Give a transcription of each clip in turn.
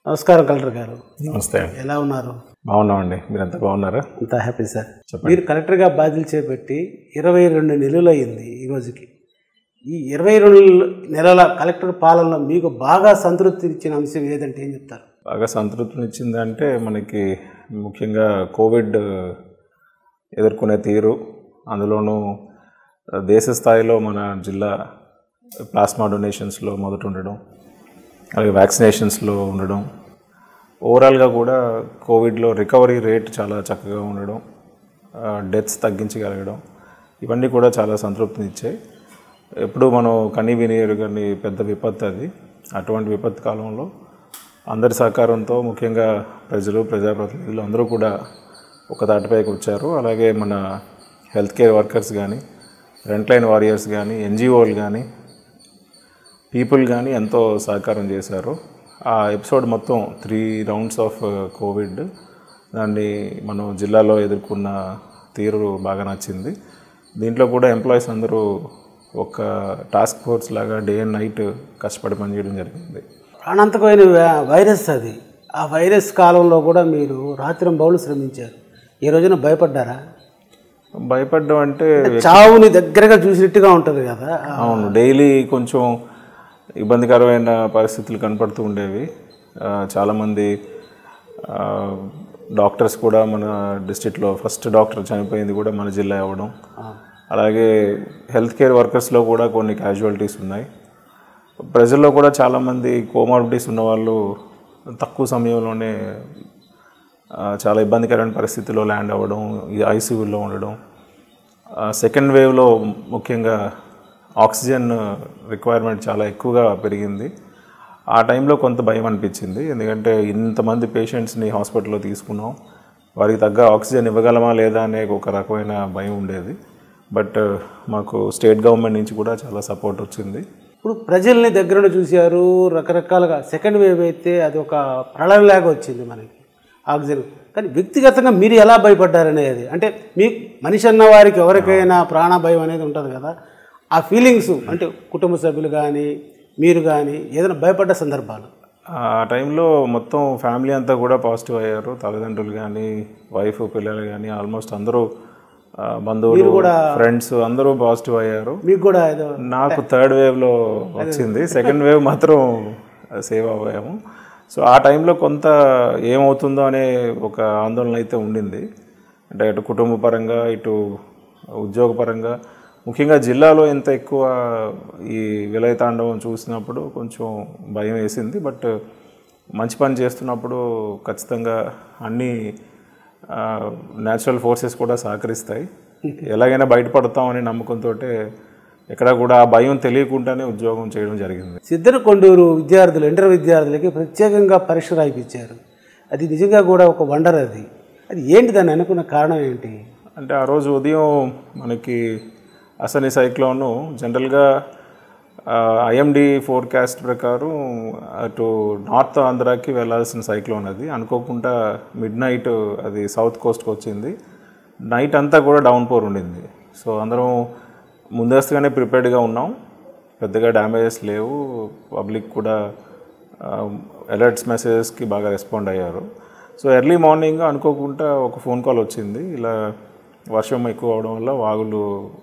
నమస్కారం కలెక్టర్ గారు నమస్తే అండి ఎలా ఉన్నారు బాగున్నామండి మీరంతా బాగున్నారా అంతా హ్యాపీ సార్ మీరు కలెక్టర్గా బాధ్యతలు చేపట్టి ఇరవై రెండు నెలలు అయింది ఈ రోజుకి ఈ ఇరవై రెండు నెలల కలెక్టర్ పాలనలో మీకు బాగా సంతృప్తి ఇచ్చిన అంశం ఏదంటే ఏం చెప్తారు బాగా సంతృప్తినిచ్చిందంటే మనకి ముఖ్యంగా కోవిడ్ ఎదుర్కొనే తీరు అందులోనూ దేశ స్థాయిలో మన జిల్లా ప్లాస్మా డొనేషన్స్లో మొదట ఉండడం అలాగే వ్యాక్సినేషన్స్లో ఉండడం ఓవరాల్గా కూడా కోవిడ్లో రికవరీ రేట్ చాలా చక్కగా ఉండడం డెత్స్ తగ్గించగలగడం ఇవన్నీ కూడా చాలా సంతృప్తినిచ్చాయి ఎప్పుడు మనం కనీ వినియోగని పెద్ద విపత్తు అది అటువంటి విపత్తు కాలంలో అందరి సహకారంతో ముఖ్యంగా ప్రజలు ప్రజాప్రతినిధులు అందరూ కూడా ఒక తాటిపైకి వచ్చారు అలాగే మన హెల్త్ కేర్ వర్కర్స్ కానీ ఫ్రంట్ లైన్ వారియర్స్ కానీ ఎన్జిఓలు కానీ పీపుల్ కానీ ఎంతో సహకారం చేశారు ఆ ఎపిసోడ్ మొత్తం త్రీ రౌండ్స్ ఆఫ్ కోవిడ్ దాన్ని మనం జిల్లాలో ఎదుర్కొన్న తీరు బాగా నచ్చింది దీంట్లో కూడా ఎంప్లాయీస్ అందరూ ఒక టాస్క్ ఫోర్స్ లాగా డే అండ్ నైట్ కష్టపడి పనిచేయడం జరిగింది ప్రాణాంతకమైన వై- వైరస్ అది ఆ వైరస్ కాలంలో కూడా మీరు రాత్రి బౌలు శ్రమించారు ఈ రోజున భయపడ్డారా భయపడ్డం అంటే చావుని దగ్గరగా చూసినట్టుగా ఉంటుంది కదా అవును డైలీ కొంచెం ఇబ్బందికరమైన పరిస్థితులు కనపడుతూ ఉండేవి ఆ, చాలామంది ఆ, డాక్టర్స్ కూడా మన డిస్ట్రిక్ట్లో ఫస్ట్ డాక్టర్ చనిపోయింది కూడా మన జిల్లా అవ్వడం అలాగే హెల్త్ కేర్ వర్కర్స్లో కూడా కొన్ని క్యాజువాలిటీస్ ఉన్నాయి ప్రజల్లో కూడా చాలామంది కోమార్బిటీస్ ఉన్నవాళ్ళు తక్కువ సమయంలోనే ఆ, చాలా ఇబ్బందికరమైన పరిస్థితిలో ల్యాండ్ అవ్వడం ఈ ఐసీయూలో ఉండడం సెకండ్ వేవ్లో ముఖ్యంగా ఆక్సిజన్ రిక్వైర్మెంట్ చాలా ఎక్కువగా పెరిగింది ఆ టైంలో కొంత భయం అనిపించింది ఎందుకంటే ఇంతమంది పేషెంట్స్ని హాస్పిటల్లో తీసుకున్నాం వారికి తగ్గ ఆక్సిజన్ ఇవ్వగలమా లేదా అనే ఒక రకమైన భయం ఉండేది బట్ మాకు స్టేట్ గవర్నమెంట్ నుంచి కూడా చాలా సపోర్ట్ వచ్చింది ఇప్పుడు ప్రజల్ని దగ్గర చూశారు రకరకాలుగా సెకండ్ వేవ్ అయితే అది ఒక ప్రళయంలాగా వచ్చింది మనకి ఆక్సిజన్ కానీ వ్యక్తిగతంగా మీరు ఎలా భయపడ్డారనేది అంటే మీ మనిషి అన్న వారికి ఎవరికైనా ప్రాణ భయం అనేది ఉంటుంది కదా ఆ ఫీలింగ్స్ అంటే కుటుంబ సభ్యులు కానీ మీరు కానీ ఏదైనా భయపడ్డ సందర్భాలు ఆ టైంలో మొత్తం ఫ్యామిలీ అంతా కూడా పాజిటివ్ అయ్యారు తల్లిదండ్రులు కానీ వైఫ్ పిల్లలు కానీ ఆల్మోస్ట్ అందరూ ఆ, బంధువులు ఫ్రెండ్స్ అందరూ పాజిటివ్ అయ్యారు మీకు కూడా ఏదో నాకు థర్డ్ వేవ్లో వచ్చింది సెకండ్ వేవ్ మాత్రం సేవ్ అవ్వాము సో ఆ టైంలో కొంత ఏమవుతుందో అనే ఒక ఆందోళన అయితే ఉండింది అంటే అటు కుటుంబ పరంగా ఇటు ఉద్యోగ పరంగా ముఖ్యంగా జిల్లాలో ఎంత ఎక్కువ ఈ విలయ తాండవం చూసినప్పుడు కొంచెం భయం వేసింది బట్ మంచి పని చేస్తున్నప్పుడు ఖచ్చితంగా అన్నీ న్యాచురల్ ఫోర్సెస్ కూడా సహకరిస్తాయి ఎలాగైనా బయటపడతామని నమ్మకంతో ఎక్కడ కూడా ఆ భయం తెలియకుండానే ఉద్యోగం చేయడం జరిగింది సిద్ధనకొండూరు విద్యార్థులు ఇంటర్ విద్యార్థులకి ప్రత్యేకంగా పరీక్ష రాయిపించారు అది నిజంగా కూడా ఒక వండర్ అది అది ఏంటి దాన్ని అనుకున్న కారణం ఏంటి అంటే ఆ రోజు ఉదయం మనకి అసని సైక్లోను జనరల్గా ఐఎండి ఫోర్కాస్ట్ ప్రకారం అటు నార్త్ ఆంధ్రాకి వెళ్ళాల్సిన సైక్లోన్ అది అనుకోకుండా మిడ్ నైట్ అది సౌత్ కోస్ట్కి వచ్చింది నైట్ అంతా కూడా డౌన్ పోర్ ఉండింది సో అందరం ముందస్తుగానే ప్రిపేర్డ్గా ఉన్నాం పెద్దగా డ్యామేజెస్ లేవు పబ్లిక్ కూడా అలర్ట్స్ మెసేజెస్కి బాగా రెస్పాండ్ అయ్యారు సో ఎర్లీ మార్నింగ్ అనుకోకుండా ఒక ఫోన్ కాల్ వచ్చింది ఇలా వర్షం ఎక్కువ అవడం వల్ల వాగులు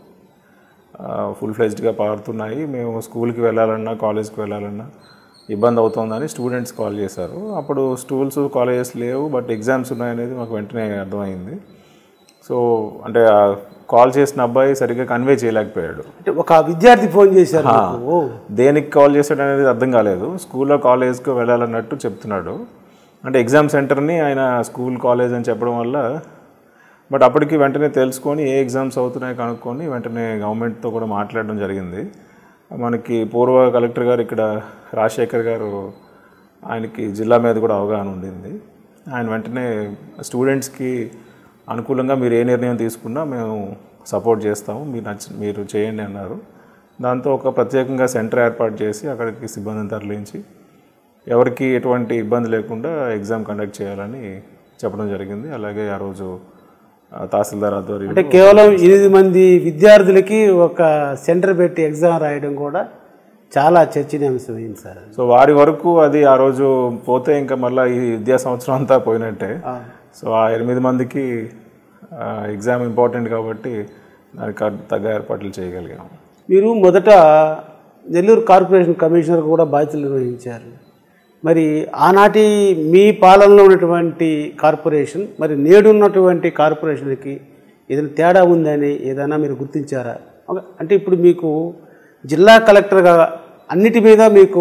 ఫుల్ ఫ్లెజ్డ్గా పారుతున్నాయి మేము స్కూల్కి వెళ్ళాలన్నా కాలేజ్కి వెళ్ళాలన్నా ఇబ్బంది అవుతుందని స్టూడెంట్స్ కాల్ చేశారు అప్పుడు స్కూల్స్ కాలేజెస్ లేవు బట్ ఎగ్జామ్స్ ఉన్నాయనేది మాకు వెంటనే అర్థమైంది సో అంటే ఆ కాల్ చేసిన అబ్బాయి సరిగ్గా కన్వే చేయలేకపోయాడు అంటే ఒక విద్యార్థి ఫోన్ చేశారు మీకు. ఓ దేనికి కాల్ చేశాడు అనేది అర్థం కాలేదు స్కూల్లో కాలేజ్కి వెళ్ళాలన్నట్టు చెప్తున్నాడు అంటే ఎగ్జామ్ సెంటర్ని ఆయన స్కూల్ కాలేజ్ అని చెప్పడం వల్ల బట్ అప్పటికి వెంటనే తెలుసుకొని ఏ ఎగ్జామ్స్ అవుతున్నాయో కనుక్కొని వెంటనే గవర్నమెంట్తో కూడా మాట్లాడడం జరిగింది మనకి పూర్వ కలెక్టర్ గారు ఇక్కడ రాజశేఖర్ గారు ఆయనకి జిల్లా మీద కూడా అవగాహన ఉండింది ఆయన వెంటనే స్టూడెంట్స్కి అనుకూలంగా మీరు ఏ నిర్ణయం తీసుకున్నా మేము సపోర్ట్ చేస్తాము మీరు నచ్చ మీరు చేయండి అన్నారు దాంతో ఒక ప్రత్యేకంగా సెంటర్ ఏర్పాటు చేసి అక్కడికి సిబ్బందిని తరలించి ఎవరికి ఎటువంటి ఇబ్బంది లేకుండా ఎగ్జామ్ కండక్ట్ చేయాలని చెప్పడం జరిగింది అలాగే ఆ రోజు ఆ, తహసీల్దార్ ఆధ్వర్యంలో అంటే కేవలం ఎనిమిది మంది విద్యార్థులకి ఒక సెంటర్ పెట్టి ఎగ్జామ్ రాయడం కూడా చాలా చర్చనీయాంశమైంది సార్ సో వారి వరకు అది ఆ రోజు పోతే ఇంకా మళ్ళీ ఈ విద్యా సంవత్సరం అంతా పోయినట్టే సో ఆ ఎనిమిది మందికి ఎగ్జామ్ ఇంపార్టెంట్ కాబట్టి దానికి తగ్గ ఏర్పాట్లు చేయగలిగాము మీరు మొదట నెల్లూరు కార్పొరేషన్ కమిషనర్ కూడా బాధ్యతలు నిర్వహించారు మరి ఆనాటి మీ పాలనలో ఉన్నటువంటి కార్పొరేషన్ మరి నేడు ఉన్నటువంటి కార్పొరేషన్కి ఏదైనా తేడా ఉందని ఏదైనా మీరు గుర్తించారా ఒక- అంటే ఇప్పుడు మీకు జిల్లా కలెక్టర్గా అన్నిటి మీద మీకు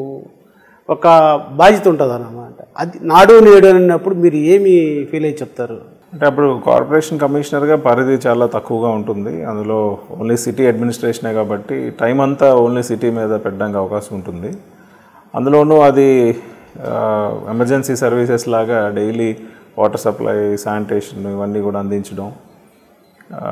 ఒక బాధ్యత ఉంటుంది అన్నమాట అది నాడు నేడు అన్నప్పుడు మీరు ఏమి ఫీల్ అయ్యి చెప్తారు అంటే అప్పుడు కార్పొరేషన్ కమిషనర్గా పరిధి చాలా తక్కువగా ఉంటుంది అందులో ఓన్లీ సిటీ అడ్మినిస్ట్రేషనే కాబట్టి టైం అంతా ఓన్లీ సిటీ మీద పెట్టడానికి అవకాశం ఉంటుంది అందులోనూ అది ఎమర్జెన్సీ సర్వీసెస్ లాగా డైలీ వాటర్ సప్లై శానిటేషన్ ఇవన్నీ కూడా అందించడం ఆ,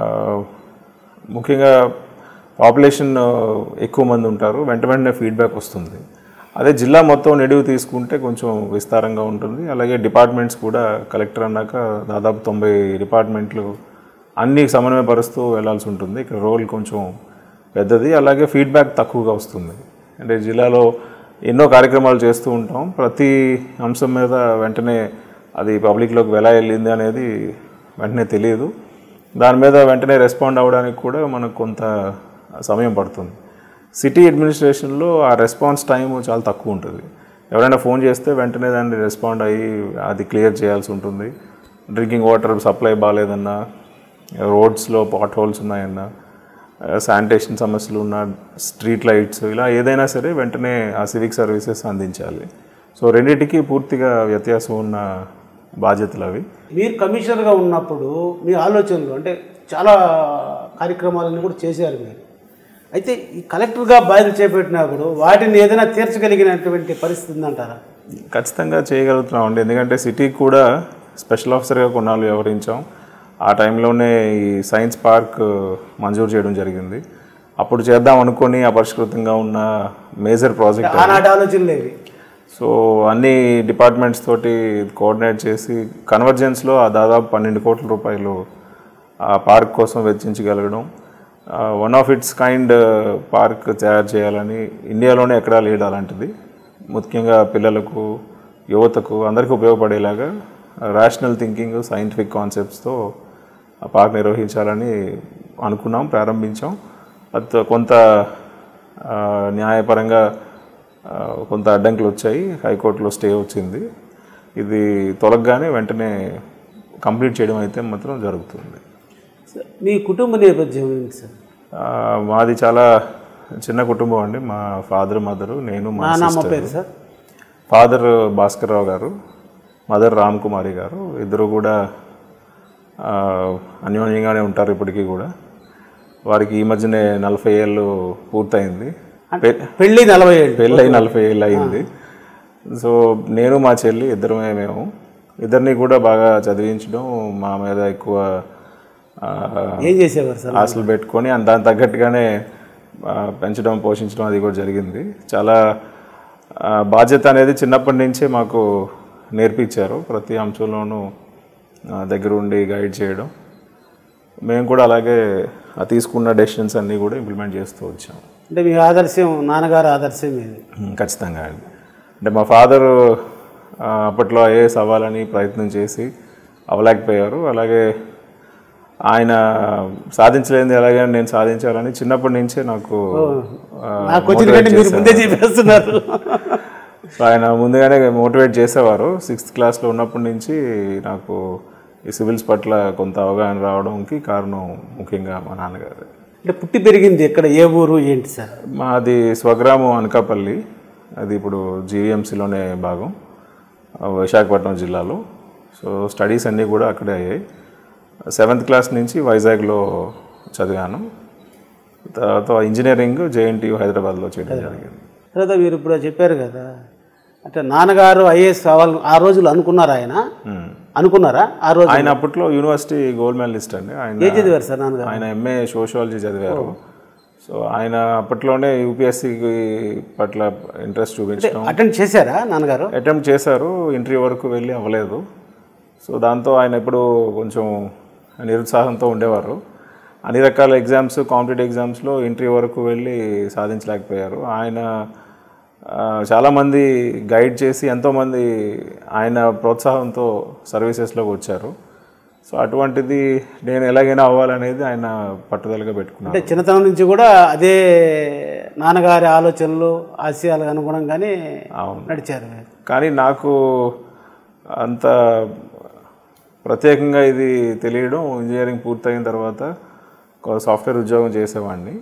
ముఖ్యంగా పాపులేషన్ ఎక్కువ మంది ఉంటారు వెంట వెంటనే ఫీడ్బ్యాక్ వస్తుంది అదే జిల్లా మొత్తం నిడివి తీసుకుంటే కొంచెం విస్తారంగా ఉంటుంది అలాగే డిపార్ట్మెంట్స్ కూడా కలెక్టర్ అన్నాక దాదాపు తొంభై డిపార్ట్మెంట్లు అన్నీ సమన్వయపరుస్తూ వెళ్ళాల్సి ఉంటుంది ఇక్కడ రోల్ కొంచెం పెద్దది అలాగే ఫీడ్బ్యాక్ తక్కువగా వస్తుంది అంటే జిల్లాలో ఎన్నో కార్యక్రమాలు చేస్తూ ఉంటాం ప్రతి అంశం మీద వెంటనే అది పబ్లిక్లోకి ఎలా వెళ్ళింది అనేది వెంటనే తెలియదు దాని మీద వెంటనే రెస్పాండ్ అవ్వడానికి కూడా మనకు కొంత సమయం పడుతుంది సిటీ అడ్మినిస్ట్రేషన్లో ఆ రెస్పాన్స్ టైం చాలా తక్కువ ఉంటుంది ఎవరైనా ఫోన్ చేస్తే వెంటనే దాన్ని రెస్పాండ్ అయ్యి అది క్లియర్ చేయాల్సి ఉంటుంది డ్రింకింగ్ వాటర్ సప్లై బాగాలేదన్నా రోడ్స్లో పాట్ హోల్స్ ఉన్నాయన్నా శానిటేషన్ సమస్యలు ఉన్న స్ట్రీట్ లైట్స్ ఇలా ఏదైనా సరే వెంటనే ఆ సివిక్ సర్వీసెస్ అందించాలి సో రెండింటికి పూర్తిగా వ్యత్యాసం ఉన్న బాధ్యతలు అవి మీరు కమిషనర్గా ఉన్నప్పుడు మీ ఆలోచనలు అంటే చాలా కార్యక్రమాలన్నీ కూడా చేశారు మీరు అయితే ఈ కలెక్టర్గా బాధ్యత చేపట్టినప్పుడు వాటిని ఏదైనా తీర్చగలిగినటువంటి పరిస్థితి ఉందంటారా ఖచ్చితంగా చేయగలుగుతున్నాం అండి ఎందుకంటే సిటీకి కూడా స్పెషల్ ఆఫీసర్గా కొన్నాళ్ళు వ్యవహరించాం ఆ టైంలోనే ఈ సైన్స్ పార్క్ మంజూరు చేయడం జరిగింది అప్పుడు చేద్దాం అనుకొని అపరిష్కృతంగా ఉన్న మేజర్ ప్రాజెక్ట్ ఆనాటి ఆలోచనలు ఇవి సో అన్ని డిపార్ట్మెంట్స్ తోటి కోఆర్డినేట్ చేసి కన్వర్జెన్స్లో ఆ దాదాపు పన్నెండు కోట్ల రూపాయలు ఆ పార్క్ కోసం వెచ్చించగలగడం one of its kind park తయారు చేయాలని ఇండియాలోనే ఎక్కడా లేదు అలాంటిది ముఖ్యంగా పిల్లలకు యువతకు అందరికీ ఉపయోగపడేలాగా రేషనల్ థింకింగ్ సైంటిఫిక్ కాన్సెప్ట్స్తో ఆ పార్క్ నిర్వహించాలని అనుకున్నాం ప్రారంభించాం అది కొంత ఆ, న్యాయపరంగా ఆ, కొంత అడ్డంకులు వచ్చాయి హైకోర్టులో స్టే వచ్చింది ఇది తొలగగానే వెంటనే కంప్లీట్ చేయడం అయితే మాత్రం జరుగుతుంది సార్, మీ కుటుంబ నేపథ్యం ఏంటి సార్ ఆ, మాది చాలా చిన్న కుటుంబం అండి మా ఫాదర్ మదరు నేను మా నాన్నమ్మ సిస్టర్ పేరు సార్ ఫాదర్ భాస్కర్రావు గారు మదర్ రామ్ కుమారి గారు ఇద్దరు కూడా ఆ, అన్యోన్యంగానే ఉంటారు ఇప్పటికీ కూడా వారికి ఈ మధ్యనే నలభై ఏళ్ళు పూర్తయింది పె- పెళ్ళి నలభై ఏళ్ళు పెళ్ళై నలభై ఏళ్ళు అయింది సో నేను మా చెల్లి ఇద్దరమే మేము ఇద్దరిని కూడా బాగా చదివించడం మా మీద ఎక్కువ ఆ, ఏం చేసేవారు సార్ ఆశలు పెట్టుకొని అండ్ దానికి తగ్గట్టుగానే ఆ, పెంచడం పోషించడం అది కూడా జరిగింది చాలా ఆ, బాధ్యత అనేది చిన్నప్పటి నుంచే మాకు నేర్పించారు ప్రతి అంశంలోనూ ఆ, దగ్గర ఉండి గైడ్ చేయడం మేము కూడా అలాగే ఆ తీసుకున్న డెసిషన్స్ అన్నీ కూడా ఇంప్లిమెంట్ చేస్తూ వచ్చాం అంటే మీ ఆదర్శం నాన్నగారు ఆదర్శం ఇది ఉమ్, ఖచ్చితంగా అండి అంటే మా ఫాదరు ఆ, అప్పట్లో ఐఏఎస్ అవ్వాలని ప్రయత్నం చేసి అవ్వలేకపోయారు అలాగే ఆయన సాధించలేనిది ఎలాగే నేను సాధించాలని చిన్నప్పటి నుంచే నాకు ఆ, నాకు వచ్చిన కంటే మీరు ముందే చెప్పేస్తున్నారు సో ఆయన ముందుగానే మోటివేట్ చేసేవారు సిక్స్త్ క్లాస్లో ఉన్నప్పటి నుంచి నాకు ఈ సివిల్స్ పట్ల కొంత అవగాహన రావడానికి కారణం ముఖ్యంగా మా నాన్నగారు అంటే పుట్టి పెరిగింది ఎక్కడ ఏ ఊరు ఏంటి సార్ మాది స్వగ్రామం అనకాపల్లి అది ఇప్పుడు జీవీఎంసీలోనే భాగం ఆ, విశాఖపట్నం జిల్లాలో సో స్టడీస్ అన్నీ కూడా అక్కడే అయ్యాయి సెవెంత్ క్లాస్ నుంచి వైజాగ్లో చదివాను తర్వాత ఇంజనీరింగ్ జేఎన్టీయూ హైదరాబాద్లో చేయడం జరిగింది తర్వాత మీరు ఇప్పుడు చెప్పారు కదా అంటే నాన్నగారు ఐఏఎస్ కావాలి ఆ రోజులు అనుకున్నారా ఆయన మ్మ్. అనుకున్నారా ఆ రోజు ఆయన అప్పట్లో యూనివర్సిటీ గోల్డ్ మెడలిస్ట్ అండి ఏం ఆయన చదివారు సార్ నాన్నగారు ఆయన ఎంఏ సోషియాలజీ చదివారు సో ఆయన అప్పట్లోనే యూపీఎస్సీకి పట్ల ఇంట్రెస్ట్ చూపించడం అటెండ్ చేశారా నాన్నగారు అటెంప్ట్ చేశారు ఇంటర్వ్యూ వరకు వెళ్ళి అవ్వలేదు సో దాంతో ఆయన ఎప్పుడు కొంచెం నిరుత్సాహంతో ఉండేవారు అన్ని రకాల ఎగ్జామ్స్ కాంపిటేటివ్ ఎగ్జామ్స్లో ఇంటర్వ్యూ వరకు వెళ్ళి సాధించలేకపోయారు ఆయన ఆ, చాలామంది గైడ్ చేసి ఎంతోమంది ఆయన ప్రోత్సాహంతో సర్వీసెస్లోకి వచ్చారు సో అటువంటిది నేను ఎలాగైనా అవ్వాలనేది ఆయన పట్టుదలగా పెట్టుకున్నాను అంటే చిన్నతనం నుంచి కూడా అదే నాన్నగారి ఆలోచనలు ఆశయాలకు అనుగుణంగానే అవును నడిచారు మీరు. కానీ నాకు అంత ప్రత్యేకంగా ఇది తెలియడం ఇంజనీరింగ్ పూర్తయిన తర్వాత ఒక సాఫ్ట్వేర్ ఉద్యోగం చేసేవాడిని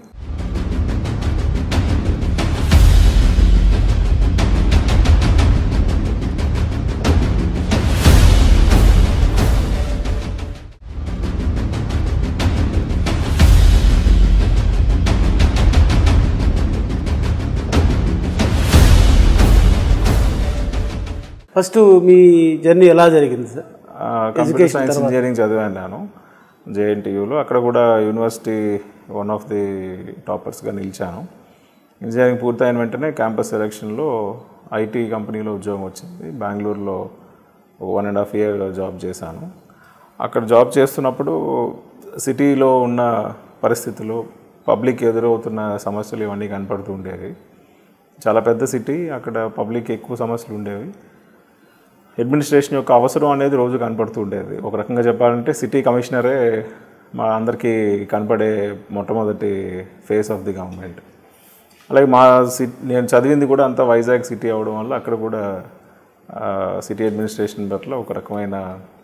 ఫస్ట్ మీ జర్నీ ఎలా జరిగింది సార్ కంప్యూటర్ సైన్స్ ఇంజనీరింగ్ చదివాను నేను జేఎన్టీయూలో అక్కడ కూడా యూనివర్సిటీ వన్ ఆఫ్ ది టాపర్స్గా నిలిచాను ఇంజనీరింగ్ పూర్తయిన వెంటనే క్యాంపస్ సెలక్షన్లో ఐటీ కంపెనీలో ఉద్యోగం వచ్చింది బెంగళూరులో one and half year job చేశాను అక్కడ జాబ్ చేస్తున్నప్పుడు సిటీలో ఉన్న పరిస్థితులు పబ్లిక్ ఎదురవుతున్న సమస్యలు ఇవన్నీ కనపడుతూ ఉండేవి చాలా పెద్ద సిటీ అక్కడ పబ్లిక్ ఎక్కువ సమస్యలు ఉండేవి అడ్మినిస్ట్రేషన్ యొక్క అవసరం అనేది రోజు కనపడుతూ ఉండేది ఒక రకంగా చెప్పాలంటే సిటీ కమిషనరే మా అందరికీ కనపడే మొట్టమొదటి ఫేస్ ఆఫ్ ది గవర్నమెంట్ అలాగే మా సిటీ నేను చదివింది కూడా అంతా వైజాగ్ సిటీ అవడం వల్ల అక్కడ కూడా సిటీ అడ్మినిస్ట్రేషన్ పట్ల ఒక రకమైన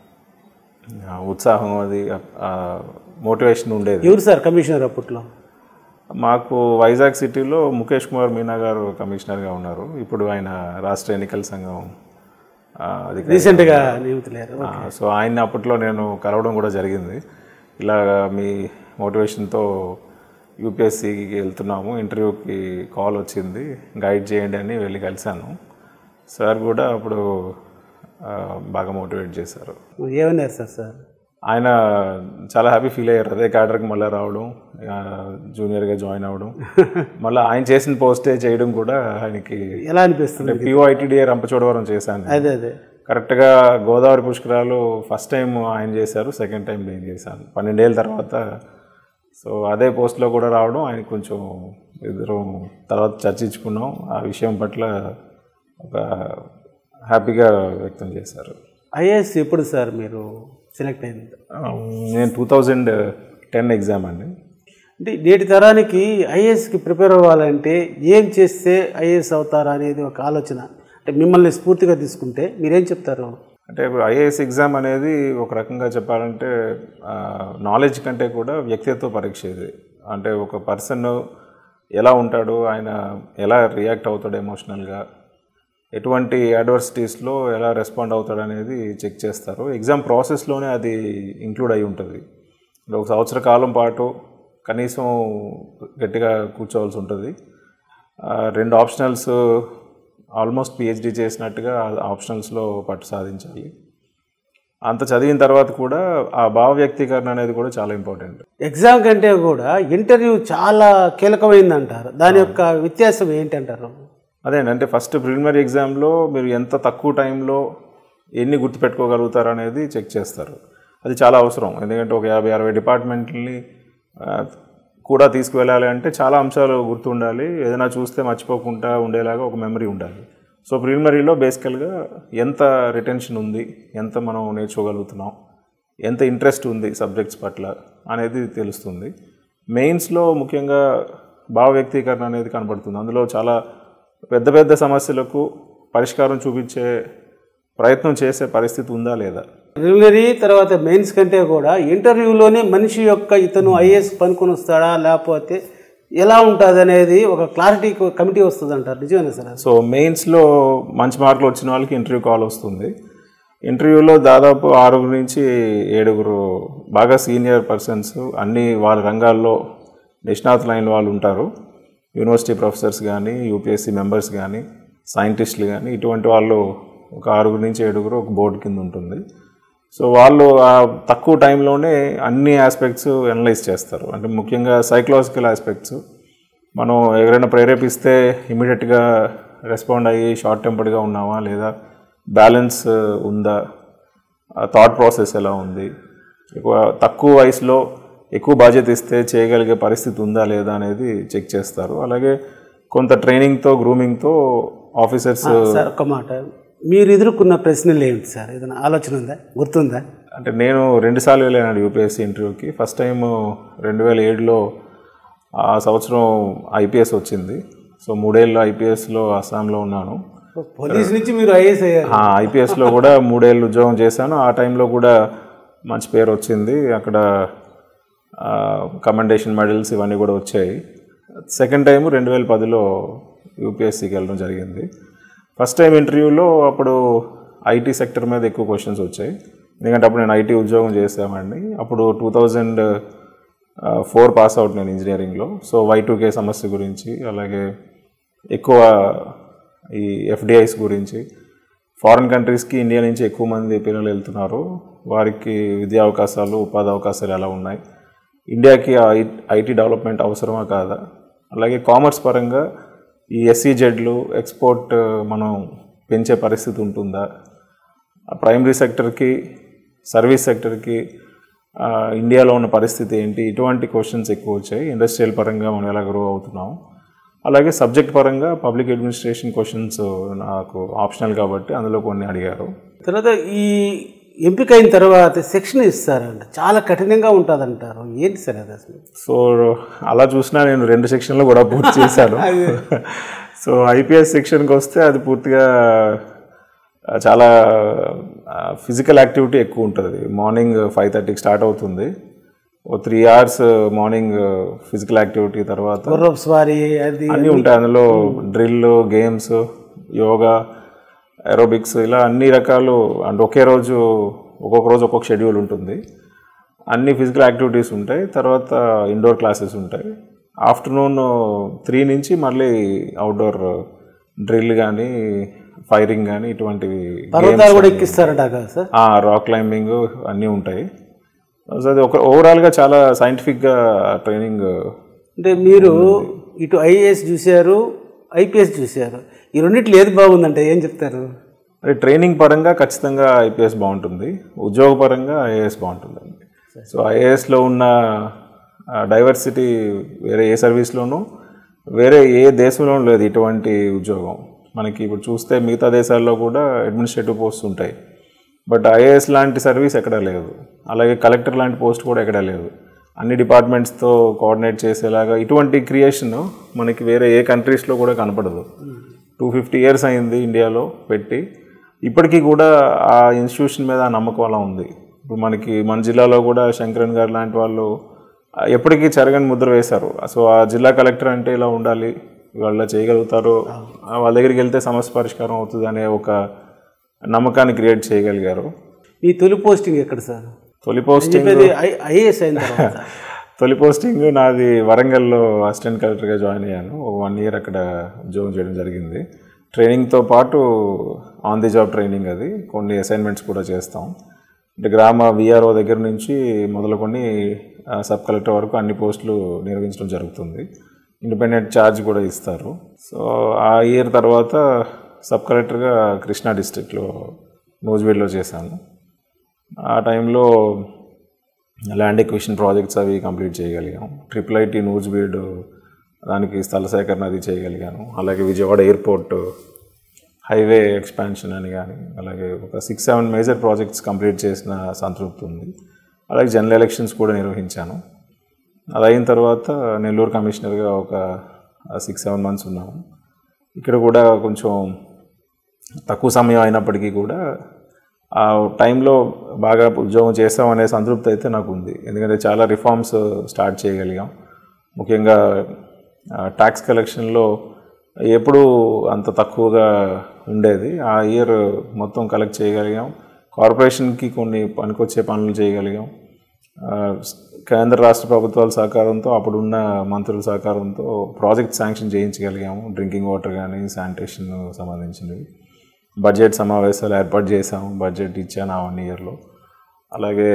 ఆ, ఉత్సాహం అది మోటివేషన్ ఉండేది ఎవరు సార్ కమిషనర్ అప్పట్లో మాకు వైజాగ్ సిటీలో ముఖేష్ కుమార్ మీనా గారు కమిషనర్గా ఉన్నారు ఇప్పుడు ఆయన రాష్ట్ర ఎన్నికల సంఘం ఆ, అధికారి రీసెంట్గా నియమితులేరు ఆ, సో ఆయన్ని అప్పట్లో నేను కలవడం కూడా జరిగింది ఇలాగా మీ మోటివేషన్తో యూపీఎస్సికి వెళ్తున్నాము ఇంటర్వ్యూకి కాల్ వచ్చింది గైడ్ చేయండి అని వెళ్ళి కలిశాను సార్ కూడా అప్పుడు ఆ, బాగా మోటివేట్ చేశారు ఏమన్నారు సార్ సార్ ఆయన చాలా హ్యాపీ ఫీల్ అయ్యారు అదే క్యాడర్కి మళ్ళీ రావడం ఆ, జూనియర్గా జాయిన్ అవ్వడం మళ్ళీ ఆయన చేసిన పోస్టే చేయడం కూడా ఆయనకి ఎలా అనిపిస్తుంది పిఓఐటీడీఏ రంపచోడవరం చేశాను అదే అదే కరెక్ట్గా గోదావరి పుష్కరాలు ఫస్ట్ టైం ఆయన చేశారు సెకండ్ టైం నేను చేశాను పన్నెండేళ్ళ తర్వాత సో అదే పోస్ట్లో కూడా రావడం ఆయన కొంచెం ఇద్దరం తర్వాత చర్చించుకున్నాం ఆ విషయం పట్ల ఒక హ్యాపీగా వ్యక్తం చేశారు ఐఏఎస్ ఎప్పుడు సార్ మీరు సెలెక్ట్ అయింది నేను టూ థౌజండ్ టెన్ ఎగ్జామ్ అండి అంటే నేటి తరానికి ఐఏఎస్కి ప్రిపేర్ అవ్వాలంటే ఏం చేస్తే ఐఏఎస్ అవుతారా అనేది ఒక ఆలోచన అంటే మిమ్మల్ని స్ఫూర్తిగా తీసుకుంటే మీరేం చెప్తారు అంటే ఇప్పుడు ఐఏఎస్ ఎగ్జామ్ అనేది ఒక రకంగా చెప్పాలంటే నాలెడ్జ్ కంటే కూడా వ్యక్తిత్వ పరీక్ష ఇది అంటే ఒక పర్సన్ ఎలా ఉంటాడు ఆయన ఎలా రియాక్ట్ అవుతాడు ఎమోషనల్గా ఎటువంటి అడ్వర్సిటీస్లో ఎలా రెస్పాండ్ అవుతాడు అనేది చెక్ చేస్తారు ఎగ్జామ్ ప్రాసెస్లోనే అది ఇంక్లూడ్ అయి ఉంటుంది అంటే ఒక సంవత్సర కాలం పాటు కనీసం గట్టిగా కూర్చోవాల్సి ఉంటుంది ఆ, రెండు ఆప్షనల్స్ ఆల్మోస్ట్ పిహెచ్డి చేసినట్టుగా ఆప్షనల్స్లో పట్టు సాధించాలి అంత చదివిన తర్వాత కూడా ఆ భావ వ్యక్తీకరణ అనేది కూడా చాలా ఇంపార్టెంట్ ఎగ్జామ్ కంటే కూడా ఇంటర్వ్యూ చాలా కీలకమైంది అంటారు దాని యొక్క వ్యత్యాసం ఏంటంటారు అదేండి అంటే ఫస్ట్ ప్రిలిమినరీ ఎగ్జామ్లో మీరు ఎంత తక్కువ టైంలో ఎన్ని గుర్తుపెట్టుకోగలుగుతారు అనేది చెక్ చేస్తారు అది చాలా అవసరం ఎందుకంటే ఒక యాభై అరవై డిపార్ట్మెంట్ని ఆ, కూడా తీసుకువెళ్ళాలి అంటే చాలా అంశాలు గుర్తుండాలి ఏదైనా చూస్తే మర్చిపోకుండా ఉండేలాగా ఒక మెమరీ ఉండాలి సో ప్రిలిమినరీలో బేసికల్గా ఎంత రిటెన్షన్ ఉంది ఎంత మనం నేర్చుకోగలుగుతున్నాం ఎంత ఇంట్రెస్ట్ ఉంది సబ్జెక్ట్స్ పట్ల అనేది తెలుస్తుంది మెయిన్స్లో ముఖ్యంగా భావ వ్యక్తీకరణ అనేది కనబడుతుంది అందులో చాలా పెద్ద పెద్ద సమస్యలకు పరిష్కారం చూపించే ప్రయత్నం చేసే పరిస్థితి ఉందా లేదా ప్రిలిమినరీ తర్వాత మెయిన్స్ కంటే కూడా ఇంటర్వ్యూలోనే మనిషి యొక్క ఇతను ఐఏఎస్ పనుకొని వస్తాడా లేకపోతే ఎలా ఉంటుంది అనేది ఒక క్లారిటీ కమిటీ వస్తుంది అంటారు నిజమేనా సార్ అది? సో మెయిన్స్లో మంచి మార్కులు వచ్చిన వాళ్ళకి ఇంటర్వ్యూ కాల్ వస్తుంది ఇంటర్వ్యూలో దాదాపు ఆరుగురు నుంచి ఏడుగురు బాగా సీనియర్ పర్సన్స్ అన్ని వాళ్ళ రంగాల్లో నిష్ణాతులు అయిన వాళ్ళు ఉంటారు యూనివర్సిటీ ప్రొఫెసర్స్ కానీ యూపీఎస్సీ మెంబర్స్ కానీ సైంటిస్టులు కానీ ఇటువంటి వాళ్ళు ఒక ఆరుగురు నుంచి ఏడుగురు ఒక బోర్డు కింద ఉంటుంది సో వాళ్ళు ఆ తక్కువ టైంలోనే అన్ని ఆస్పెక్ట్స్ అనలైజ్ చేస్తారు అంటే ముఖ్యంగా సైకలాజికల్ ఆస్పెక్ట్స్ మనం ఎవరైనా ప్రేరేపిస్తే ఇమీడియట్గా రెస్పాండ్ అయ్యి షార్ట్ టెంపర్డ్గా ఉన్నామా లేదా బ్యాలెన్స్ ఉందా థాట్ ప్రాసెస్ ఎలా ఉంది ఎక్కువ తక్కువ వయసులో ఎక్కువ బాధ్యత ఇస్తే చేయగలిగే పరిస్థితి ఉందా లేదా అనేది చెక్ చేస్తారు అలాగే కొంత ట్రైనింగ్తో గ్రూమింగ్తో ఆఫీసర్స్ సార్ ఒక మాట మీరు ఎదుర్కొన్న ప్రశ్నలు ఏమిటి సార్ ఏదైనా ఆలోచన ఉందా గుర్తుందా అంటే నేను రెండుసార్లు వెళ్ళాను యూపీఎస్సీ ఇంటర్వ్యూకి ఫస్ట్ టైం రెండు వేల ఏడులో ఆ సంవత్సరం ఐపీఎస్ వచ్చింది సో మూడేళ్ళు ఐపీఎస్లో అస్సాంలో ఉన్నాను పోలీస్ నుంచి మీరు ఐఏఎస్ అయ్యారు ఐపీఎస్లో కూడా మూడేళ్ళు ఉద్యోగం చేశాను ఆ టైంలో కూడా మంచి పేరు వచ్చింది అక్కడ కమెండేషన్ మెడల్స్ ఇవన్నీ కూడా వచ్చాయి సెకండ్ టైం రెండు వేల పదిలో యూపీఎస్సీకి వెళ్ళడం జరిగింది ఫస్ట్ టైం ఇంటర్వ్యూలో అప్పుడు ఐటీ సెక్టర్ మీద ఎక్కువ క్వశ్చన్స్ వచ్చాయి ఎందుకంటే అప్పుడు నేను ఐటీ ఉద్యోగం చేసామండి అప్పుడు two thousand four pass out నేను ఇంజనీరింగ్లో సో వై కే సమస్య గురించి అలాగే ఎక్కువ ఈ ఎఫ్డిఐస్ గురించి ఫారిన్ కంట్రీస్కి ఇండియా నుంచి ఎక్కువ మంది పిల్లలు వెళ్తున్నారు వారికి విద్యా అవకాశాలు ఉపాధి అవకాశాలు ఎలా ఉన్నాయి ఇండియాకి ఐటీ డెవలప్మెంట్ అవసరమా కాదా అలాగే కామర్స్ పరంగా ఈ ఎస్సీజెడ్లు ఎక్స్పోర్ట్ మనం పెంచే పరిస్థితి ఉంటుందా ప్రైమరీ సెక్టర్కి సర్వీస్ సెక్టర్కి ఆ, ఇండియాలో ఉన్న పరిస్థితి ఏంటి ఇటువంటి క్వశ్చన్స్ ఎక్కువ వచ్చాయి ఇండస్ట్రియల్ పరంగా మనం ఎలా గ్రో అవుతున్నాం అలాగే సబ్జెక్ట్ పరంగా పబ్లిక్ అడ్మినిస్ట్రేషన్ క్వశ్చన్స్ నాకు ఆప్షనల్ కాబట్టి అందులో కొన్ని అడిగారు తర్వాత ఈ ఎంపిక అయిన తర్వాత సెక్షన్ ఇస్తారంట చాలా కఠినంగా ఉంటుంది అంటారు ఏంటి సార్ అది అసలు సో అలా చూసినా నేను రెండు సెక్షన్లు కూడా పూర్తి చేశాను సో ఐపీఎస్ సెక్షన్కి వస్తే అది పూర్తిగా ఆ, చాలా ఫిజికల్ యాక్టివిటీ ఎక్కువ ఉంటుంది మార్నింగ్ ఫైవ్ థర్టీకి స్టార్ట్ అవుతుంది ఓ three hours morning physical activity తర్వాత గుర్రపు స్వారీ అది అన్నీ ఉంటాయి అందులో డ్రిల్ గేమ్స్ యోగా ఏరోబిక్స్ ఇలా అన్ని రకాలు అండ్ ఒకే రోజు ఒక్కొక్క రోజు ఒక్కొక్క షెడ్యూల్ ఉంటుంది అన్ని ఫిజికల్ యాక్టివిటీస్ ఉంటాయి తర్వాత ఇండోర్ క్లాసెస్ ఉంటాయి ఆఫ్టర్నూన్ త్రీ నుంచి మళ్ళీ అవుట్డోర్ డ్రిల్ కానీ ఫైరింగ్ కానీ ఇటువంటివి పర్వతాలు కూడా ఎక్కిస్తారంట కదా సార్ రాక్ క్లైంబింగ్ అన్నీ ఉంటాయి సో అది ఒక ఓవరాల్గా చాలా సైంటిఫిక్గా ట్రైనింగ్ అంటే మీరు ఇటు ఐఏఎస్ చూశారు ఐపీఎస్ చూశారు ఈ రెండిట్లో ఏది బాగుందంటే ఏం చెప్తారు అంటే ట్రైనింగ్ పరంగా ఖచ్చితంగా ఐపీఎస్ బాగుంటుంది ఉద్యోగ పరంగా ఐఏఎస్ బాగుంటుందండి సో ఐఏఎస్లో ఉన్న డైవర్సిటీ వేరే ఏ సర్వీస్లోనూ వేరే ఏ దేశంలోనూ లేదు ఇటువంటి ఉద్యోగం మనకి ఇప్పుడు చూస్తే మిగతా దేశాల్లో కూడా అడ్మినిస్ట్రేటివ్ పోస్ట్ ఉంటాయి బట్ ఐఏఎస్ లాంటి సర్వీస్ ఎక్కడా లేదు అలాగే కలెక్టర్ లాంటి పోస్ట్ కూడా ఎక్కడా లేదు అన్ని డిపార్ట్మెంట్స్తో కోఆర్డినేట్ చేసేలాగా ఇటువంటి క్రియేషన్ మనకి వేరే ఏ కంట్రీస్లో కూడా కనపడదు టూ ఫిఫ్టీ ఇయర్స్ అయింది ఇండియాలో పెట్టి ఇప్పటికీ కూడా ఆ ఇన్స్టిట్యూషన్ మీద ఆ నమ్మకం అలా ఉంది ఇప్పుడు మనకి మన జిల్లాలో కూడా శంకరన్ గారు లాంటి వాళ్ళు ఆ, ఎప్పటికీ చెరగని ముద్ర వేశారు సో ఆ జిల్లా కలెక్టర్ అంటే ఇలా ఉండాలి వాళ్ళ చేయగలుగుతారు ఆ, వాళ్ళ దగ్గరికి వెళ్తే సమస్య పరిష్కారం అవుతుంది అనే ఒక నమ్మకాన్ని క్రియేట్ చేయగలిగారు మీ తొలి పోస్టింగ్ ఎక్కడ సార్ తొలి పోస్టింగ్ చెప్పేది ఐఏఎస్ అయిన తర్వాత తొలి పోస్టింగ్ నాది వరంగల్లో అసిస్టెంట్ కలెక్టర్గా జాయిన్ అయ్యాను ఒక వన్ ఇయర్ అక్కడ ఉద్యోగం చేయడం జరిగింది ట్రైనింగ్తో పాటు ఆన్ ది జాబ్ ట్రైనింగ్ అది కొన్ని అసైన్మెంట్స్ కూడా చేస్తాం అంటే గ్రామ విఆర్ఓ దగ్గర నుంచి మొదలుకొని ఆ, సబ్ కలెక్టర్ వరకు అన్ని పోస్టులు నిర్వహించడం జరుగుతుంది ఇండిపెండెంట్ ఛార్జ్ కూడా ఇస్తారు సో ఆ ఇయర్ తర్వాత సబ్ కలెక్టర్గా కృష్ణా డిస్టిక్లో నూజివీడ్లో చేశాను ఆ టైంలో ల్యాండ్ ఎక్విషన్ ప్రాజెక్ట్స్ అవి కంప్లీట్ చేయగలిగాం ట్రిపుల్ ఐటీ నూజివీడ్ దానికి స్థల సేకరణ అది చేయగలిగాను అలాగే విజయవాడ ఎయిర్పోర్ట్ హైవే ఎక్స్పాన్షన్ అని కానీ అలాగే ఒక six seven major projects complete చేసిన సంతృప్తి ఉంది అలాగే జనరల్ ఎలక్షన్స్ కూడా నిర్వహించాను అది అయిన తర్వాత నెల్లూరు కమిషనర్గా ఒక సిక్స్ సెవెన్ మంత్స్ ఉన్నాము ఇక్కడ కూడా కొంచెం తక్కువ సమయం అయినప్పటికీ కూడా ఆ టైంలో బాగా ఉద్యోగం చేస్తాం అనే సంతృప్తి అయితే నాకు ఉంది ఎందుకంటే చాలా రిఫార్మ్స్ స్టార్ట్ చేయగలిగాం ముఖ్యంగా ట్యాక్స్ కలెక్షన్లో ఎప్పుడూ అంత తక్కువగా ఉండేది ఆ ఇయర్ మొత్తం కలెక్ట్ చేయగలిగాం కార్పొరేషన్కి కొన్ని పనికొచ్చే పనులు చేయగలిగాం ఆ, కేంద్ర రాష్ట్ర ప్రభుత్వాల సహకారంతో అప్పుడున్న మంత్రుల సహకారంతో ప్రాజెక్ట్ శాంక్షన్ చేయించగలిగాము డ్రింకింగ్ వాటర్ కానీ శానిటేషన్ సంబంధించినవి బడ్జెట్ సమావేశాలు ఏర్పాటు చేశాము బడ్జెట్ ఇచ్చాను ఆ వన్ ఇయర్లో అలాగే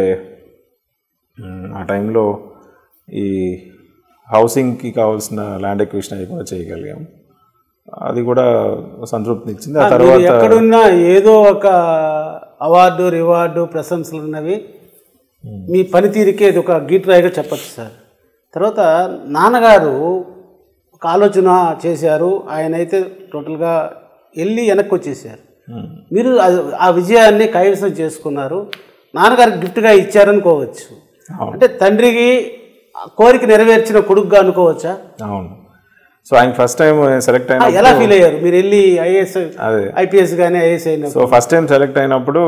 మ్, ఆ టైంలో ఈ హౌసింగ్కి కావాల్సిన ల్యాండ్ ఎక్విషన్ అవి కూడా చేయగలిగాం అది కూడా సంతృప్తిని ఇచ్చింది ఆ మీరు తర్వాత ఎక్కడున్నా ఏదో ఒక అవార్డు రివార్డు ప్రశంసలు ఉన్నవి మీ పనితీరుకే ఇది ఒక గీట్రాయిగా చెప్పచ్చు సార్ తర్వాత నాన్నగారు ఒక ఆలోచన చేశారు ఆయన అయితే టోటల్గా వెళ్ళి వెనక్కి వచ్చేసారు మీరు అది- ఆ విజయాన్ని కైవసం చేసుకున్నారు నాన్నగారికి గిఫ్ట్గా ఇచ్చారనుకోవచ్చు అవును. అంటే తండ్రికి ఆ కోరిక నెరవేర్చిన కొడుకుగా అనుకోవచ్చా అవును సో ఆయన ఫస్ట్ టైం సెలెక్ట్ అయిన ఎలా ఫీల్ అయ్యారు మీరు వెళ్ళి ఐఏఎస్ అదే ఐపీఎస్ కానీ ఐఏఎస్ అయిన సో ఫస్ట్ టైం సెలెక్ట్ అయినప్పుడు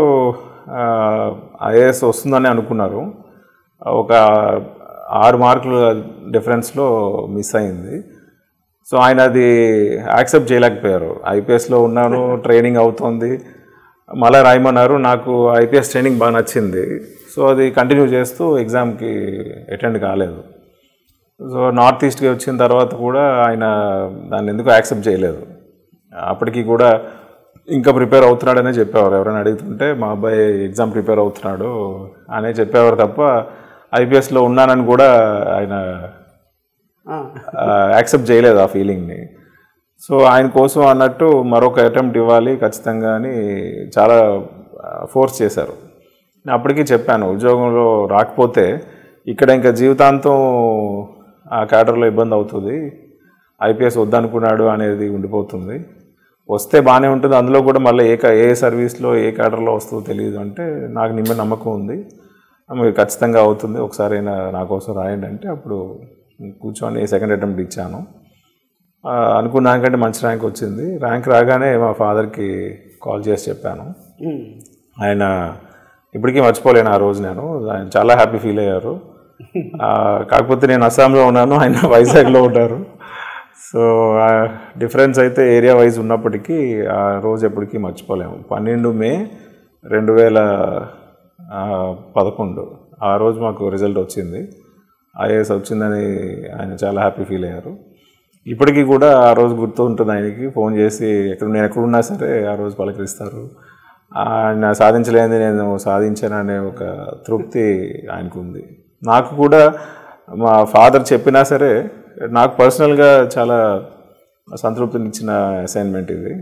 ఐఏఎస్ వస్తుందని అనుకున్నారు ఒక ఆరు మార్కుల డిఫరెన్స్లో మిస్ అయింది సో ఆయన అది యాక్సెప్ట్ చేయలేకపోయారు ఐపీఎస్లో ఉన్నాను ట్రైనింగ్ అవుతోంది మళ్ళీ రాయమన్నారు నాకు ఐపీఎస్ ట్రైనింగ్ బాగా నచ్చింది సో అది కంటిన్యూ చేస్తూ ఎగ్జామ్కి అటెండ్ కాలేదు సో నార్త్ ఈస్ట్కి వచ్చిన తర్వాత కూడా ఆయన దాన్ని ఎందుకు యాక్సెప్ట్ చేయలేదు అప్పటికి కూడా ఇంకా ప్రిపేర్ అవుతున్నాడనే చెప్పేవారు ఎవరైనా అడుగుతుంటే మా అబ్బాయి ఎగ్జామ్ ప్రిపేర్ అవుతున్నాడు అనే చెప్పేవారు తప్ప ఐపీఎస్లో ఉన్నానని కూడా ఆయన ఆ, యాక్సెప్ట్ చేయలేదు ఆ ఫీలింగ్ని సో ఆయన కోసం అన్నట్టు మరొక అటెంప్ట్ ఇవ్వాలి ఖచ్చితంగా అని చాలా ఫోర్స్ చేశారు నేను అప్పటికి చెప్పాను ఉద్యోగంలో రాకపోతే ఇక్కడ ఇంకా జీవితాంతం ఆ క్యాడర్లో ఇబ్బంది అవుతుంది ఐపీఎస్ వద్దనుకున్నాడు అనేది ఉండిపోతుంది వస్తే బాగానే ఉంటుంది అందులో కూడా మళ్ళీ ఏ క- ఏ సర్వీస్లో ఏ క్యాడర్లో వస్తుందో తెలియదు అంటే నాకు నిమ్మ నమ్మకం ఉంది మీరు ఖచ్చితంగా అవుతుంది ఒకసారైనా నా కోసం రాయండి అంటే అప్పుడు కూర్చొని సెకండ్ అటెంప్ట్ ఇచ్చాను ఆ, అనుకున్న దానికంటే మంచి ర్యాంక్ వచ్చింది ర్యాంక్ రాగానే మా ఫాదర్కి కాల్ చేసి చెప్పాను ఉమ్. ఆయన ఇప్పటికీ మర్చిపోలేను ఆ రోజు నేను ఆయన చాలా హ్యాపీ ఫీల్ అయ్యారు ఆ, కాకపోతే నేను అస్సాంలో ఉన్నాను ఆయన వైజాగ్లో ఉన్నారు సో డిఫరెన్స్ అయితే ఏరియా వైజ్ ఉన్నప్పటికీ ఆ రోజు ఎప్పటికీ మర్చిపోలేము పన్నెండు మే రెండు వేల ఆ, పదకొండు ఆ రోజు మాకు రిజల్ట్ వచ్చింది ఐఏఎస్ వచ్చిందని ఆయన చాలా హ్యాపీ ఫీల్ అయ్యారు ఇప్పటికీ కూడా ఆ రోజు గుర్తు ఉంటుంది ఆయనకి ఫోన్ చేసి ఎక్కడ నేను ఎక్కడున్నా సరే ఆ రోజు పలకరిస్తారు ఆయన సాధించలేనిది నేను సాధించాననే ఒక తృప్తి ఆయనకు ఉంది నాకు కూడా మా ఫాదర్ చెప్పినా సరే నాకు పర్సనల్గా చాలా సంతృప్తినిచ్చిన అసైన్మెంట్ ఇది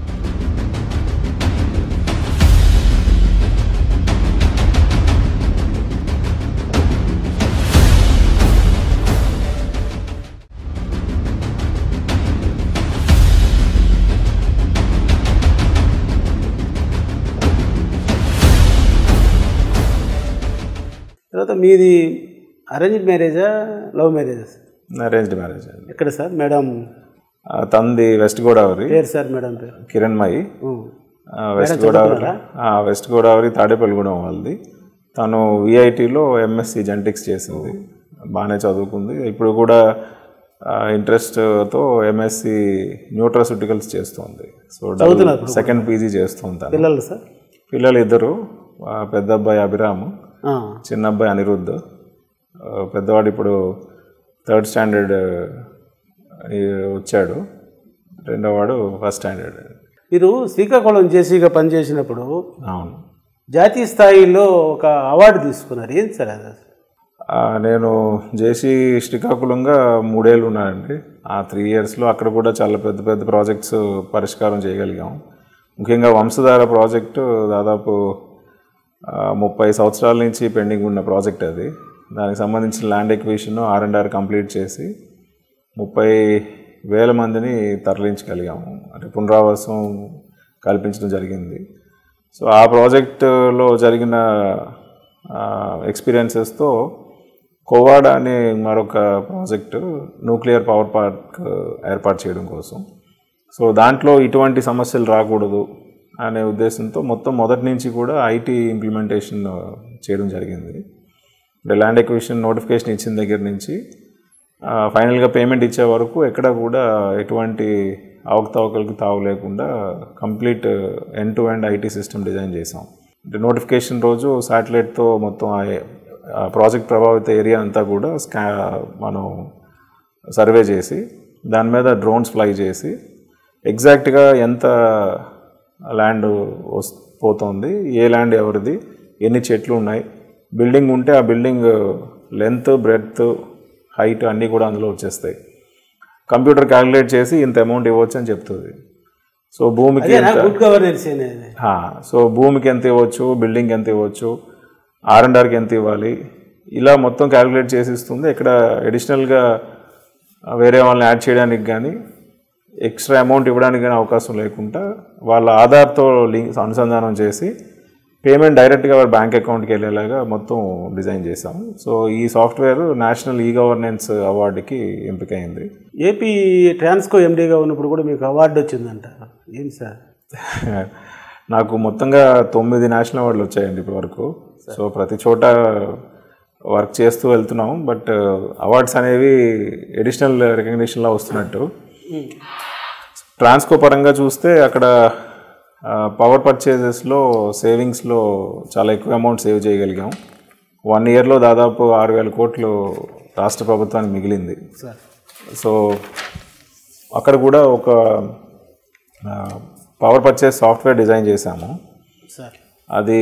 తర్వాత మీది అరేంజ్ మ్యారేజా లవ్ మ్యారేజా సార్ అరేంజ్డ్ మ్యారేజ్ అండి ఎక్కడ సార్ మేడం ఆ, తంది వెస్ట్ గోదావరి పేరు సార్ మేడం పేరు కిరణ్మయి ఉమ్. ఆ, వెస్ట్ గోదావరి ఆ, వెస్ట్ గోదావరి తాడేపల్లిగూడెం వాళ్ళది తను విఐటిలో ఎంఎస్సి జెనటిక్స్ చేసింది బాగానే చదువుకుంది ఇప్పుడు కూడా ఇంట్రెస్ట్తో ఎంఎస్సి న్యూట్రాసిటికల్స్ చేస్తుంది సో సెకండ్ పీజీ చేస్తుంది తను పిల్లలు సార్ పిల్లలు ఇద్దరు ఆ, పెద్ద అబ్బాయి అభిరామ్ ఆ. చిన్న అబ్బాయి అనిరుద్ధ్ ఆ, పెద్దవాడు ఇప్పుడు థర్డ్ స్టాండర్డ్ వచ్చాడు రెండోవాడు ఫస్ట్ స్టాండర్డ్ మీరు శ్రీకాకుళం జేసీగా పనిచేసినప్పుడు అవును జాతీయ స్థాయిలో ఒక అవార్డు తీసుకున్నారు ఏంటి సార్ అది ఆ, నేను జేసీ శ్రీకాకుళంగా మూడేళ్ళు ఉన్నానండి ఆ త్రీ ఇయర్స్లో అక్కడ కూడా చాలా పెద్ద పెద్ద ప్రాజెక్ట్స్ పరిష్కారం చేయగలిగాం ముఖ్యంగా వంశధార ప్రాజెక్టు దాదాపు ఆ, ముప్పై సంవత్సరాల నుంచి పెండింగ్ ఉన్న ప్రాజెక్ట్ అది దానికి సంబంధించిన land acquisition R and R complete చేసి ముప్పై వేల మందిని తరలించగలిగాము అంటే పునరావాసం కల్పించడం జరిగింది సో ఆ ప్రాజెక్టులో జరిగిన ఎక్స్పీరియన్సెస్తో కోవాడ అనే మరొక ప్రాజెక్టు న్యూక్లియర్ పవర్ పార్క్ ఏర్పాటు చేయడం కోసం సో దాంట్లో ఇటువంటి సమస్యలు రాకూడదు అనే ఉద్దేశంతో మొత్తం మొదటి నుంచి కూడా ఐటీ ఇంప్లిమెంటేషన్ చేయడం జరిగింది అంటే ల్యాండ్ ఎక్విషన్ నోటిఫికేషన్ ఇచ్చిన దగ్గర నుంచి ఆ, ఫైనల్గా పేమెంట్ ఇచ్చే వరకు ఎక్కడ కూడా ఎటువంటి అవకతవకలకు తావు లేకుండా complete end to end IT system design చేసాం అంటే నోటిఫికేషన్ రోజు శాటిలైట్తో మొత్తం ఆ- ఆ ప్రాజెక్ట్ ప్రభావిత ఏరియా అంతా కూడా స్కా మనం సర్వే చేసి దాని మీద డ్రోన్స్ ఫ్లై చేసి ఎగ్జాక్ట్గా ఎంత ల్యాండ్ వస్ పోతుంది ఏ ల్యాండ్ ఎవరిది ఎన్ని చెట్లు ఉన్నాయి బిల్డింగ్ ఉంటే ఆ బిల్డింగ్ లెంత్ బ్రెడ్త్ హైట్ అన్నీ కూడా అందులో వచ్చేస్తాయి కంప్యూటర్ క్యాలిక్యులేట్ చేసి ఇంత అమౌంట్ ఇవ్వచ్చు అని చెప్తుంది సో భూమికి అదేనా గుడ్ గవర్నెన్స్ అనేది ఆ, సో భూమికి ఎంత ఇవ్వచ్చు బిల్డింగ్ ఎంత ఇవ్వచ్చు ఆర్ అండ్ ఆర్కి ఎంత ఇవ్వాలి ఇలా మొత్తం క్యాలిక్యులేట్ చేసి ఇస్తుంది ఇక్కడ అడిషనల్గా వేరే వాళ్ళని యాడ్ చేయడానికి కానీ ఎక్స్ట్రా అమౌంట్ ఇవ్వడానికి కానీ అవకాశం లేకుండా వాళ్ళ ఆధార్తో లింక్ అనుసంధానం చేసి పేమెంట్ డైరెక్ట్గా వాళ్ళ బ్యాంక్ అకౌంట్కి వెళ్ళేలాగా మొత్తం డిజైన్ చేసాం సో ఈ సాఫ్ట్వేర్ నేషనల్ ఈ గవర్నెన్స్ అవార్డుకి ఎంపికైంది ఏపీ ట్రాన్స్కో ఎండీగా ఉన్నప్పుడు కూడా మీకు అవార్డు వచ్చిందంట ఏంటి సార్ నాకు మొత్తంగా తొమ్మిది నేషనల్ అవార్డులు వచ్చాయండి ఇప్పటి వరకు సో ప్రతి చోట వర్క్ చేస్తూ వెళ్తున్నాం బట్ అవార్డ్స్ అనేవి ఎడిషనల్ రికగ్నిషన్లా వస్తున్నట్టు ట్రాన్స్కో పరంగా చూస్తే అక్కడ పవర్ పర్చేజెస్లో సేవింగ్స్లో చాలా ఎక్కువ అమౌంట్ సేవ్ చేయగలిగాం వన్ ఇయర్లో దాదాపు ఆరు వేల కోట్లు రాష్ట్ర ప్రభుత్వానికి మిగిలింది సార్ సో అక్కడ కూడా ఒక పవర్ పర్చేస్ సాఫ్ట్వేర్ డిజైన్ చేశాము సార్ అది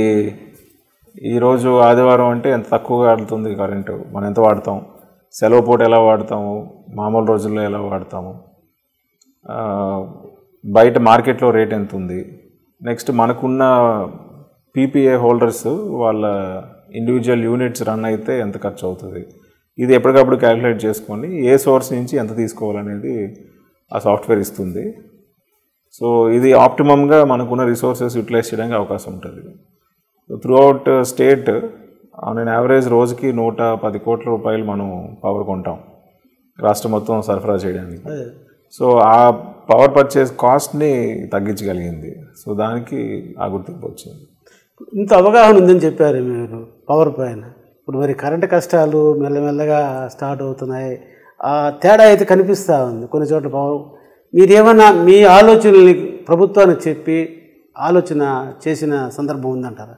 ఈరోజు ఆదివారం అంటే ఎంత తక్కువగా ఆడుతుంది కరెంటు మనం ఎంత వాడతాం సెలవు పూట ఎలా వాడతాము మామూలు రోజుల్లో ఎలా వాడతాము ఆ, బయట మార్కెట్లో రేట్ ఎంత ఉంది నెక్స్ట్ మనకున్న పీపీఏ హోల్డర్స్ వాళ్ళ ఇండివిజువల్ యూనిట్స్ రన్ అయితే ఎంత ఖర్చు అవుతుంది ఇది ఎప్పటికప్పుడు క్యాలిక్యులేట్ చేసుకొని ఏ సోర్స్ నుంచి ఎంత తీసుకోవాలనేది ఆ సాఫ్ట్వేర్ ఇస్తుంది సో ఇది ఆప్టిమమ్గా మనకున్న రిసోర్సెస్ యూటిలైజ్ చేయడానికి అవకాశం ఉంటుంది throughout state on an average రోజుకి నూట పది కోట్ల రూపాయలు మనం పవర్ కొంటాం రాష్ట్రం మొత్తం సరఫరా చేయడానికి అదే సో ఆ పవర్ పర్చేస్ కాస్ట్ని తగ్గించగలిగింది సో దానికి ఆ గుర్తింపు వచ్చింది ఇంత అవగాహన ఉందని చెప్పారు మీరు పవర్ పైన ఇప్పుడు మరి కరెంటు కష్టాలు మెల్లమెల్లగా స్టార్ట్ అవుతున్నాయి ఆ తేడా అయితే కనిపిస్తూ ఉంది కొన్ని చోట్ల పవర్ మీరేమన్నా మీ ఆలోచనల్ని ప్రభుత్వానికి చెప్పి ఆలోచన చేసిన సందర్భం ఉందంటారా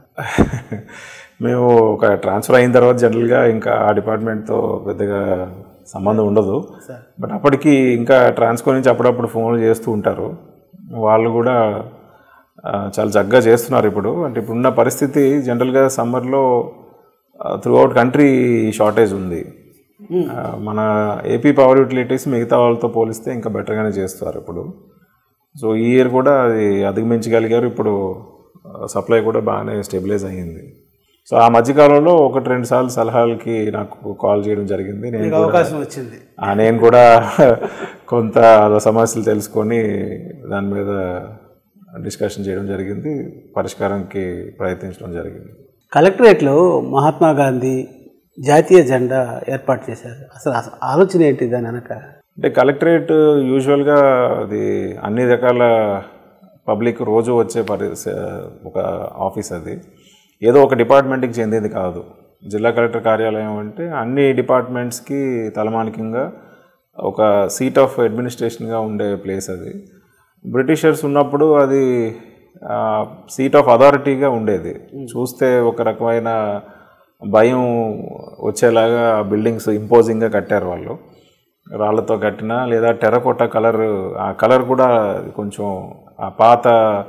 మేము ఒక ట్రాన్స్ఫర్ అయిన తర్వాత జనరల్గా ఇంకా ఆ డిపార్ట్మెంట్తో పెద్దగా సంబంధం ఉండదు సార్ బట్ అప్పటికి ఇంకా ట్రాన్స్కో నుంచి అప్పుడప్పుడు ఫోన్లు చేస్తూ ఉంటారు వాళ్ళు కూడా ఆ, చాలా చక్కగా చేస్తున్నారు ఇప్పుడు అంటే ఇప్పుడున్న పరిస్థితి జనరల్గా సమ్మర్లో త్రూ అవుట్ కంట్రీ షార్టేజ్ ఉంది ఆ, మన ఏపీ పవర్ యూటిలిటీస్ మిగతా వాళ్ళతో పోలిస్తే ఇంకా బెటర్గానే చేస్తారు ఇప్పుడు సో ఈ ఇయర్ కూడా అది అధిగమించగలిగారు ఇప్పుడు సప్లై కూడా బాగానే స్టెబిలైజ్ అయ్యింది సో ఆ మధ్యకాలంలో ఒకటి రెండు సార్లు సలహాలకి నాకు కాల్ చేయడం జరిగింది నేను మీకు అవకాశం వచ్చింది ఆ, నేను కూడా కొంత సమస్యలు తెలుసుకొని దాని మీద డిస్కషన్ చేయడం జరిగింది పరిష్కారానికి ప్రయత్నించడం జరిగింది కలెక్టరేట్లో మహాత్మా గాంధీ జాతీయ జెండా ఏర్పాటు చేశారు అసలు అసలు ఆలోచన ఏంటి దాని వెనక అంటే కలెక్టరేట్ యూజువల్గా అది అన్ని రకాల పబ్లిక్ రోజు వచ్చే పరి ఒక ఆఫీస్ అది ఏదో ఒక డిపార్ట్మెంట్కి చెందింది కాదు జిల్లా కలెక్టర్ కార్యాలయం అంటే అన్ని డిపార్ట్మెంట్స్కి తలమానికంగా ఒక సీట్ ఆఫ్ అడ్మినిస్ట్రేషన్గా ఉండే ప్లేస్ అది బ్రిటిషర్స్ ఉన్నప్పుడు అది సీట్ ఆఫ్ అథారిటీగా ఉండేది చూస్తే ఒక రకమైన భయం వచ్చేలాగా బిల్డింగ్స్ ఇంపోజింగ్గా కట్టారు వాళ్ళు రాళ్ళతో కట్టిన లేదా టెరకోట కలర్ ఆ కలర్ కూడా కొంచెం ఆ పాత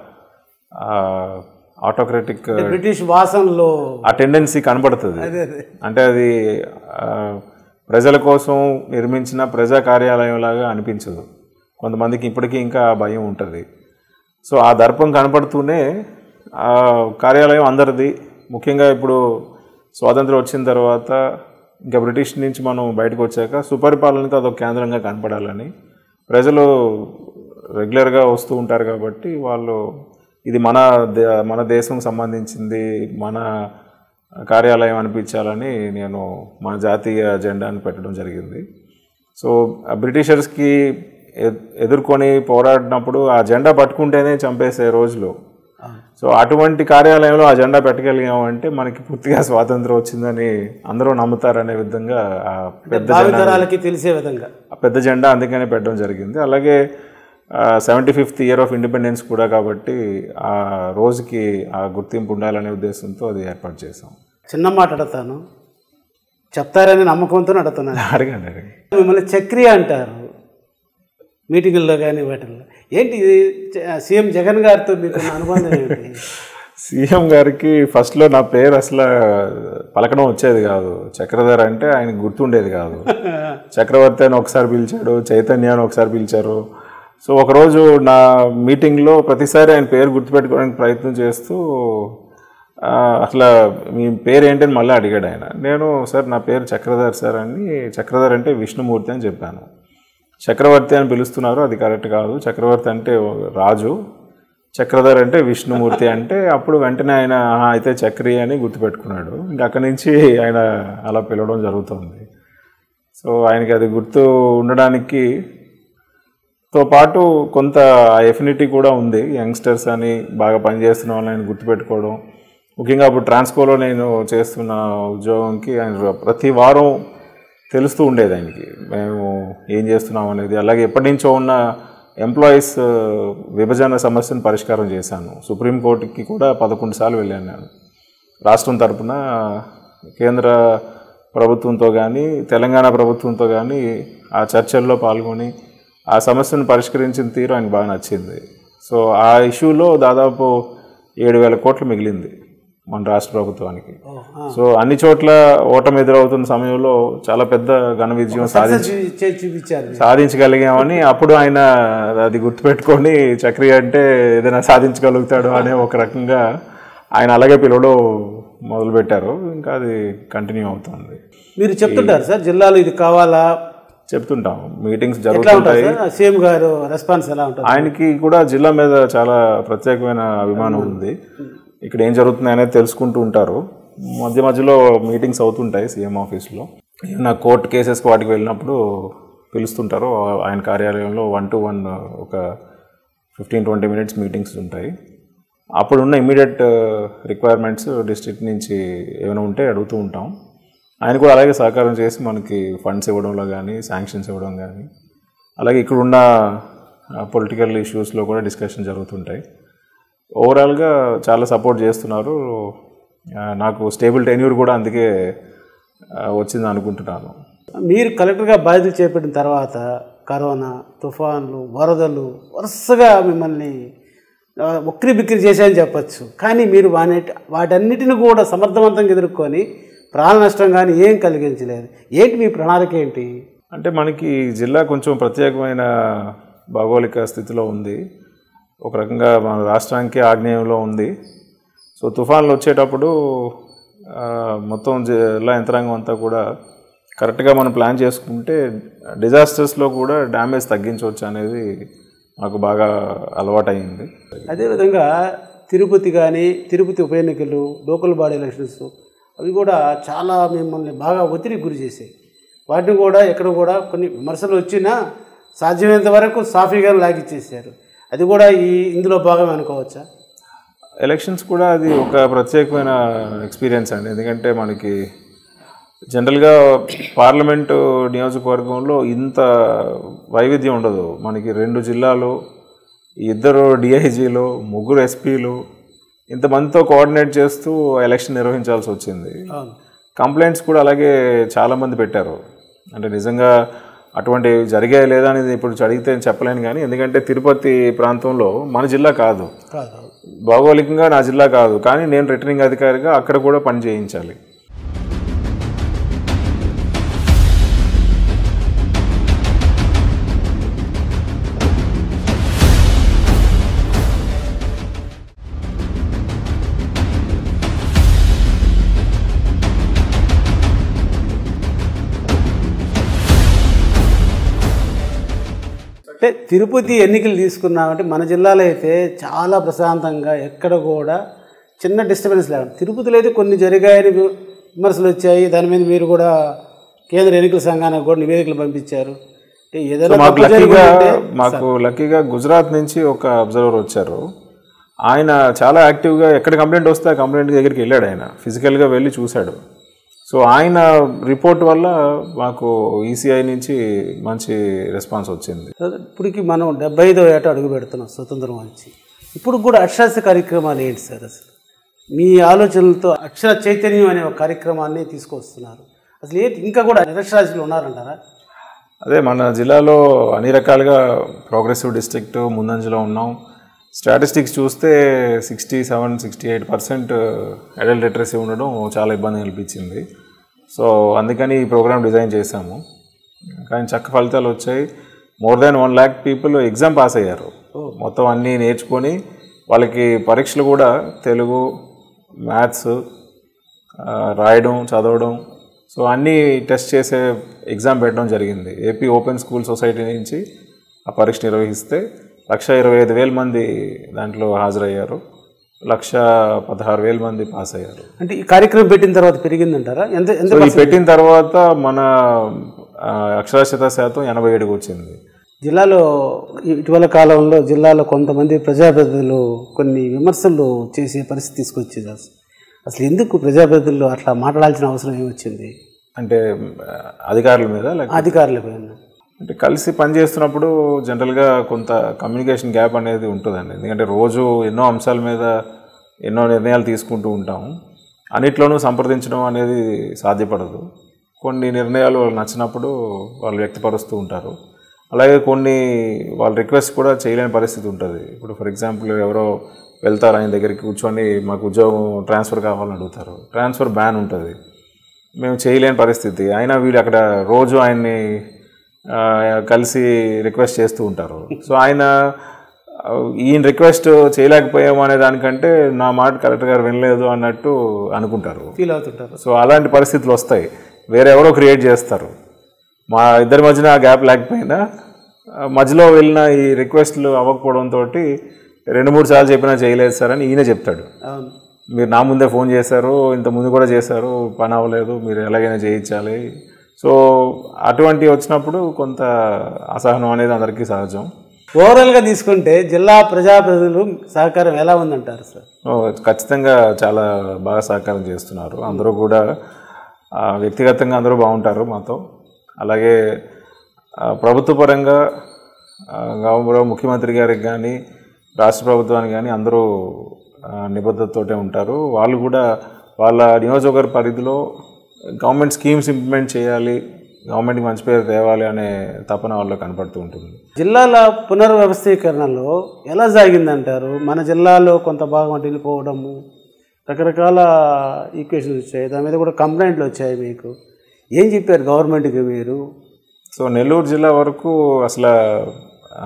ఆటోక్రటిక్ బ్రిటిష్ వాసనలో ఆ టెండెన్సీ కనబడుతుంది అదే అదే అంటే అది ఆ, ప్రజల కోసం నిర్మించిన ప్రజా కార్యాలయం లాగా అనిపించదు కొంతమందికి ఇప్పటికీ ఇంకా ఆ భయం ఉంటుంది సో ఆ దర్పం కనపడుతూనే ఆ కార్యాలయం అందరిది ముఖ్యంగా ఇప్పుడు స్వాతంత్రం వచ్చిన తర్వాత ఇంకా బ్రిటిష్ నుంచి మనం బయటకు వచ్చాక సుపరిపాలనకు అదొక కేంద్రంగా కనపడాలని ప్రజలు రెగ్యులర్గా వస్తూ ఉంటారు కాబట్టి వాళ్ళు ఇది మన దే మన దేశం సంబంధించింది మన కార్యాలయం అనిపించాలని నేను మన జాతీయ జెండాను పెట్టడం జరిగింది సో ఆ బ్రిటిషర్స్కి ఎ- ఎదుర్కొని పోరాడినప్పుడు ఆ జెండా పట్టుకుంటేనే చంపేసే రోజులు సో అటువంటి కార్యాలయంలో ఆ జెండా పెట్టగలిగామంటే మనకి పూర్తిగా స్వాతంత్రం వచ్చిందని అందరూ నమ్ముతారనే విధంగా ఆ పెద్ద భావితరాలకి తెలిసే విధంగా ఆ పెద్ద జెండా అందుకనే పెట్టడం జరిగింది అలాగే seventy fifth year of independence కూడా కాబట్టి ఆ రోజుకి ఆ గుర్తింపు ఉండాలనే ఉద్దేశంతో అది ఏర్పాటు చేసాం చిన్న మాట అడుగుతాను చెప్తారని నమ్మకంతో అడుగుతున్నాను అడగండి అడగండి మిమ్మల్ని చక్రి అంటారు మీటింగుల్లో కానీ వాటిల్లో ఏంటి ఇది చ- సీఎం జగన్ గారితో మీకు ఉన్న అనుబంధం ఏంటి సీఎం గారికి ఫస్ట్లో నా పేరు అసలు పలకడం వచ్చేది కాదు చక్రధర్ అంటే ఆయనకు గుర్తుండేది కాదు చక్రవర్తి అని ఒకసారి పిలిచాడు చైతన్య అని ఒకసారి పిలిచారు సో ఒకరోజు నా మీటింగ్లో ప్రతిసారి ఆయన పేరు గుర్తుపెట్టుకోవడానికి ప్రయత్నం చేస్తూ ఆ, అసలు మీ పేరు ఏంటని మళ్ళీ అడిగాడు ఆయన నేను సార్ నా పేరు చక్రధర్ సార్ అని చక్రధర్ అంటే విష్ణుమూర్తి అని చెప్పాను చక్రవర్తి అని పిలుస్తున్నారు అది కరెక్ట్ కాదు చక్రవర్తి అంటే రాజు చక్రధర్ అంటే విష్ణుమూర్తి అంటే అప్పుడు వెంటనే ఆయన "ఆహా, అయితే చక్రి అని గుర్తుపెట్టుకున్నాడు ఇంకా అక్కడి నుంచి ఆయన అలా పిలవడం జరుగుతుంది సో ఆయనకి అది గుర్తు ఉండడానికి తో పాటు కొంత ఎఫినిటీ కూడా ఉంది యంగ్స్టర్స్ అని బాగా పనిచేస్తున్న వాళ్ళని ఆయన గుర్తుపెట్టుకోవడం ముఖ్యంగా అప్పుడు ట్రాన్స్కోలో నేను చేస్తున్న ఉద్యోగంకి ఆయన ప్రతి వారం తెలుస్తూ ఉండేది ఆయనకి మేము ఏం చేస్తున్నాం అనేది అలాగే ఎప్పటి నుంచో ఉన్న ఎంప్లాయీస్ విభజన సమస్యను పరిష్కారం చేశాను సుప్రీంకోర్టుకి కూడా పదకొండు సార్లు వెళ్ళాను నేను రాష్ట్రం తరపున కేంద్ర ప్రభుత్వంతో కానీ తెలంగాణ ప్రభుత్వంతో కానీ ఆ చర్చల్లో పాల్గొని ఆ సమస్యను పరిష్కరించిన తీరు ఆయనకు బాగా నచ్చింది సో ఆ ఇష్యూలో దాదాపు ఏడు వేల కోట్లు మిగిలింది మన రాష్ట్ర ప్రభుత్వానికి ఓ, ఆ. సో అన్ని చోట్ల ఓటమి ఎదురవుతున్న సమయంలో చాలా పెద్ద ఘన విజయం సాధించి చూ- చేసి చూపించారు మీరు. సాధించగలిగామని అప్పుడు ఆయన అది గుర్తుపెట్టుకొని చక్రి అంటే ఏదైనా సాధించగలుగుతాడు అనే ఒక రకంగా ఆయన అలాగే పిలవడం మొదలుపెట్టారు ఇంకా అది కంటిన్యూ అవుతుంది మీరు చెప్తుంటారు సార్ జిల్లాలో ఇది కావాలా చెప్తుంటాం మీటింగ్స్ ఎట్లా ఉంటుంది జరుగుతుంటాయి సార్ సీఎం గారు రెస్పాన్స్ ఎలా ఉంటుంది ఆయనకి కూడా జిల్లా మీద చాలా ప్రత్యేకమైన అభిమానం ఉంది ఇక్కడ ఏం జరుగుతుంది అనేది తెలుసుకుంటూ ఉంటారు మధ్య మధ్యలో మీటింగ్స్ అవుతుంటాయి సీఎం ఆఫీస్లో నా కోర్టు కేసెస్కి వాటికి వెళ్ళినప్పుడు పిలుస్తుంటారు ఆయన కార్యాలయంలో వన్ టు వన్ ఒక ఫిఫ్టీన్ ట్వంటీ మినిట్స్ మీటింగ్స్ ఉంటాయి అప్పుడున్న ఇమీడియట్ రిక్వైర్మెంట్స్ డిస్ట్రిక్ట్ నుంచి ఏమైనా ఉంటే అడుగుతూ ఉంటాం ఆయన కూడా అలాగే సహకారం చేసి మనకి ఫండ్స్ ఇవ్వడంలో కానీ శాంక్షన్స్ ఇవ్వడం కానీ అలాగే ఇక్కడున్న పొలిటికల్ ఇష్యూస్లో కూడా డిస్కషన్ జరుగుతుంటాయి ఓవరాల్గా చాలా సపోర్ట్ చేస్తున్నారు ఆ, నాకు స్టేబుల్ టెన్యూర్ కూడా అందుకే ఆ, వచ్చింది అనుకుంటున్నాను మీరు కలెక్టర్గా బాధ్యత చేపట్టిన తర్వాత కరోనా తుఫాన్లు వరదలు వరుసగా మిమ్మల్ని ఆ, ఉక్కిరి బిక్కిరి చేశాయని చెప్పచ్చు కానీ మీరు వాటి వాటన్నిటిని కూడా సమర్థవంతంగా ఎదుర్కొని ప్రాణ నష్టం కానీ ఏం కలిగించలేదు ఏంటి మీ ప్రణాళిక ఏంటి అంటే మనకి ఈ జిల్లా కొంచెం ప్రత్యేకమైన భౌగోళిక స్థితిలో ఉంది ఒక రకంగా మన రాష్ట్రానికి ఆగ్నేయంలో ఉంది సో తుఫాన్లు వచ్చేటప్పుడు ఆ, మొత్తం జిల్లా యంత్రాంగం అంతా కూడా కరెక్ట్గా మనం ప్లాన్ చేసుకుంటే డిజాస్టర్స్లో కూడా డ్యామేజ్ తగ్గించవచ్చు అనేది మాకు బాగా అలవాటైంది అదేవిధంగా తిరుపతి కానీ తిరుపతి ఉప ఎన్నికలు లోకల్ బాడీ ఎలక్షన్స్ అవి కూడా చాలా మిమ్మల్ని బాగా ఒత్తిడికి గురి చేసాయి వాటిని కూడా ఎక్కడ కూడా కొన్ని విమర్శలు వచ్చినా సాధ్యమైనంత వరకు సాఫీగా లాగిచ్చేసారు అది కూడా ఈ ఇందులో భాగం అనుకోవచ్చా ఎలక్షన్స్ కూడా అది ఒక ప్రత్యేకమైన ఎక్స్పీరియన్స్ అండి ఎందుకంటే మనకి జనరల్గా పార్లమెంటు నియోజకవర్గంలో ఇంత వైవిధ్యం ఉండదు మనకి రెండు జిల్లాలు ఇద్దరు డిఐజీలు ముగ్గురు ఎస్పీలు ఇంతమందితో కోఆర్డినేట్ చేస్తూ ఎలక్షన్ నిర్వహించాల్సి వచ్చింది అవును కంప్లైంట్స్ కూడా అలాగే చాలామంది పెట్టారు అంటే నిజంగా అటువంటి జరిగాయి లేదా అనేది ఇప్పుడు అడిగితే చెప్పలేను కానీ ఎందుకంటే తిరుపతి ప్రాంతంలో మన జిల్లా కాదు కాదు భౌగోళికంగా నా జిల్లా కాదు కానీ నేను రిటర్నింగ్ అధికారిగా అక్కడ కూడా పని చేయించాలి అంటే తిరుపతి ఎన్నికలు తీసుకున్నామంటే మన జిల్లాలో అయితే చాలా ప్రశాంతంగా ఎక్కడ కూడా చిన్న డిస్టర్బెన్స్ లేకుండా తిరుపతిలో అయితే కొన్ని జరిగాయని వి- విమర్శలు వచ్చాయి దాని మీద మీరు కూడా కేంద్ర ఎన్నికల సంఘానికి కూడా నివేదికలు పంపించారు అంటే ఏదైనా మాకు తప్పు లక్కీగా జరుగుతుంటే మాకు లక్కీగా గుజరాత్ నుంచి ఒక అబ్జర్వర్ వచ్చారు ఆయన చాలా యాక్టివ్గా ఎక్కడ కంప్లైంట్ వస్తే ఆ కంప్లైంట్ దగ్గరికి వెళ్ళాడు ఆయన ఫిజికల్గా వెళ్ళి చూశాడు సో ఆయన రిపోర్ట్ వల్ల మాకు ఈసీఐ నుంచి మంచి రెస్పాన్స్ వచ్చింది ఇప్పటికి మనం డెబ్బై ఐదో ఏట అడుగు పెడుతున్నాం స్వతంత్రం వచ్చి ఇప్పుడు కూడా అక్షరాస్య కార్యక్రమాలు ఏంటి సార్ అసలు మీ ఆలోచనలతో అక్షర చైతన్యం అనే ఒక కార్యక్రమాన్ని తీసుకొస్తున్నారు అసలు ఏంటి ఇంకా కూడా నిరక్షరాస్యులు ఉన్నారంటారా అదే మన జిల్లాలో అన్ని రకాలుగా ప్రోగ్రెసివ్ డిస్ట్రిక్ట్ ముందంజలో ఉన్నాం స్టాటిస్టిక్స్ చూస్తే sixty seven sixty eight percent adult literacy ఉండడం చాలా ఇబ్బంది అనిపించింది సో అందుకని ఈ ప్రోగ్రామ్ డిజైన్ చేశాము కానీ చక్క ఫలితాలు వచ్చాయి more than one lakh people exam pass అయ్యారు మొత్తం అన్నీ నేర్చుకొని వాళ్ళకి పరీక్షలు కూడా తెలుగు మ్యాథ్స్ రాయడం చదవడం సో అన్నీ టెస్ట్ చేసే ఎగ్జామ్ పెట్టడం జరిగింది ఏపీ ఓపెన్ స్కూల్ సొసైటీ నుంచి ఆ పరీక్ష నిర్వహిస్తే లక్ష ఇరవై ఐదు వేల మంది దాంట్లో హాజరయ్యారు లక్ష పదహారు వేల మంది పాస్ అయ్యారు అంటే ఈ కార్యక్రమం పెట్టిన తర్వాత పెరిగిందంటారా ఎంత ఎంత సో ఈ పెట్టిన తర్వాత మన ఆ, అక్షరాస్యత శాతం ఎనభై ఏడుకి వచ్చింది జిల్లాలో ఇటీవల కాలంలో జిల్లాలో కొంతమంది ప్రజాప్రతినిధులు కొన్ని విమర్శలు చేసే పరిస్థితి తీసుకొచ్చింది అసలు అసలు ఎందుకు ప్రజాప్రతినిధులు అట్లా మాట్లాడాల్సిన అవసరం ఏమొచ్చింది అంటే ఆ, అధికారుల మీద లేక అధికారులపైన అంటే కలిసి పని చేస్తున్నప్పుడు జనరల్గా కొంత కమ్యూనికేషన్ గ్యాప్ అనేది ఉంటుందండి ఎందుకంటే రోజు ఎన్నో అంశాల మీద ఎన్నో నిర్ణయాలు తీసుకుంటూ ఉంటాం అన్నిట్లోనూ సంప్రదించడం అనేది సాధ్యపడదు కొన్ని నిర్ణయాలు వాళ్ళకి నచ్చినప్పుడు వాళ్ళు వ్యక్తపరుస్తూ ఉంటారు అలాగే కొన్ని వాళ్ళ రిక్వెస్ట్ కూడా చేయలేని పరిస్థితి ఉంటుంది ఇప్పుడు ఫర్ ఎగ్జాంపుల్ ఎవరో వెళ్తారు ఆయన దగ్గరికి కూర్చొని మాకు ఉద్యోగం ట్రాన్స్ఫర్ కావాలని అడుగుతారు ట్రాన్స్ఫర్ బ్యాన్ ఉంటుంది మేము చేయలేని పరిస్థితి అయినా వీడు అక్కడ రోజు ఆయన్ని ఆ, కలిసి రిక్వెస్ట్ చేస్తూ ఉంటారు సో ఆయన ఆ, ఈయన రిక్వెస్ట్ చేయలేకపోయాము అనే దానికంటే నా మాట కరెక్ట్ గారు వినలేదు అన్నట్టు అనుకుంటారు ఫీల్ అవుతుంటారు సో అలాంటి పరిస్థితులు వస్తాయి వేరే ఎవరో క్రియేట్ చేస్తారు మా ఇద్దరి మధ్యన ఆ గ్యాప్ లేకపోయినా ఆ, మధ్యలో వెళ్ళిన ఈ రిక్వెస్ట్లు అవ్వకపోవడంతో రెండు మూడు సార్లు చెప్పినా చేయలేదు సార్ అని ఈయన చెప్తాడు అవును మీరు నా ముందే ఫోన్ చేశారు ఇంత ముందు కూడా చేశారు పని అవ్వలేదు మీరు ఎలాగైనా చేయించాలి సో అటువంటి వచ్చినప్పుడు కొంత అసహనం అనేది అందరికీ సహజం ఓవరాల్గా తీసుకుంటే జిల్లా ప్రజాప్రతినిధులు సహకారం ఎలా ఉందంటారు సార్ ఓ, ఖచ్చితంగా చాలా బాగా సహకారం చేస్తున్నారు అందరూ కూడా ఆ, వ్యక్తిగతంగా అందరూ బాగుంటారు మాతో అలాగే ఆ, ప్రభుత్వ పరంగా ఆ, గౌరవ ముఖ్యమంత్రి గారికి కానీ రాష్ట్ర ప్రభుత్వానికి కానీ అందరూ ఆ, నిబద్ధతతోటే ఉంటారు వాళ్ళు కూడా వాళ్ళ నియోజకవర్గ పరిధిలో గవర్నమెంట్ స్కీమ్స్ ఇంప్లిమెంట్ చేయాలి గవర్నమెంట్కి మంచి పేరు తేవాలి అనే తపన వాళ్ళలో కనపడుతూ ఉంటుంది జిల్లాల పునర్వ్యవస్థీకరణలో ఎలా సాగిందంటారు మన జిల్లాలో కొంత భాగం అటు వెళ్ళిపోవడము రకరకాల ఈక్వేషన్స్ వచ్చాయి దాని మీద కూడా కంప్లైంట్లు వచ్చాయి మీకు ఏం చెప్పారు గవర్నమెంట్కి మీరు సో నెల్లూరు జిల్లా వరకు అసలు ఆ,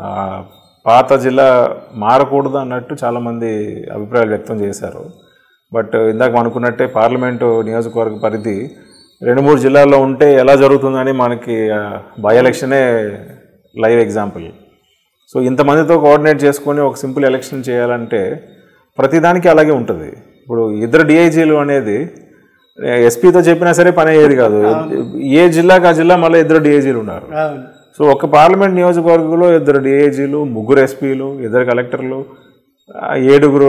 పాత జిల్లా మారకూడదు అన్నట్టు చాలామంది అభిప్రాయాలు వ్యక్తం చేశారు బట్ ఇందాక అనుకున్నట్టే పార్లమెంటు నియోజకవర్గ పరిధి రెండు మూడు జిల్లాల్లో ఉంటే ఎలా జరుగుతుందని మనకి బై ఎలక్షనే లైవ్ ఎగ్జాంపుల్ సో ఇంతమందితో కోఆర్డినేట్ చేసుకొని ఒక సింపుల్ ఎలక్షన్ చేయాలంటే ప్రతిదానికి అలాగే ఉంటుంది ఇప్పుడు ఇద్దరు డిఐజీలు అనేది ఎస్పీతో చెప్పినా సరే పని అయ్యేది కాదు ఏ జిల్లాకి ఆ జిల్లా మళ్ళీ ఇద్దరు డిఐజీలు ఉన్నారు అవును సో ఒక పార్లమెంట్ నియోజకవర్గంలో ఇద్దరు డిఐజీలు ముగ్గురు ఎస్పీలు ఇద్దరు కలెక్టర్లు ఆ, ఏడుగురు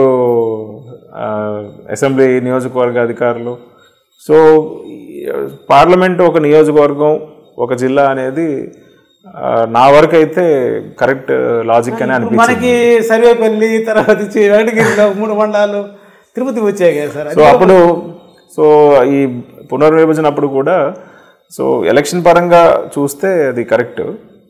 ఆ, అసెంబ్లీ నియోజకవర్గ అధికారులు సో ఈ పార్లమెంట్ ఒక నియోజకవర్గం ఒక జిల్లా అనేది ఆ, నా వరకు అయితే కరెక్ట్ లాజిక్ అని అనిపించింది మనకి సర్వేపల్లి తర్వాత ఇచ్చి వెంకటగిరిలో మూడు మండలాలు తిరుపతి వచ్చాయి కదా సార్ సో అప్పుడు సో ఈ పునర్విభజన అప్పుడు కూడా సో ఎలక్షన్ పరంగా చూస్తే అది కరెక్ట్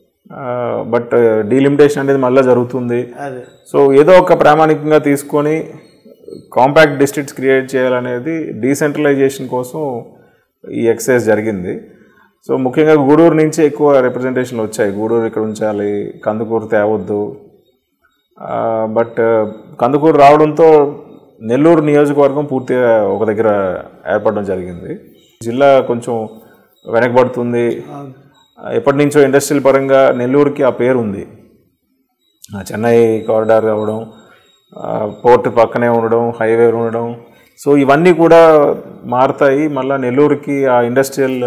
బట్ డీలిమిటేషన్ అనేది మళ్ళీ జరుగుతుంది అదే సో ఏదో ఒక ప్రామాణికంగా తీసుకొని కాంపాక్ట్ డిస్ట్రిక్ట్స్ క్రియేట్ చేయాలనేది డీసెంట్రలైజేషన్ కోసం ఈ ఎక్సర్సైజ్ జరిగింది సో ముఖ్యంగా గూడూరు నుంచి ఎక్కువ రిప్రజెంటేషన్లు వచ్చాయి గూడూరు ఇక్కడ ఉంచాలి కందుకూరు తేవద్దు బట్ కందుకూరు రావడంతో నెల్లూరు నియోజకవర్గం పూర్తిగా ఒక దగ్గర ఏర్పడడం జరిగింది జిల్లా కొంచెం వెనకబడుతుంది అవును. ఎప్పటి నుంచో ఇండస్ట్రియల్ పరంగా నెల్లూరుకి ఆ పేరు ఉంది ఆ చెన్నై కారిడార్ అవ్వడం పోర్ట్ పక్కనే ఉండడం హైవే ఉండడం సో ఇవన్నీ కూడా మారుతాయి మళ్ళీ నెల్లూరుకి ఆ ఇండస్ట్రియల్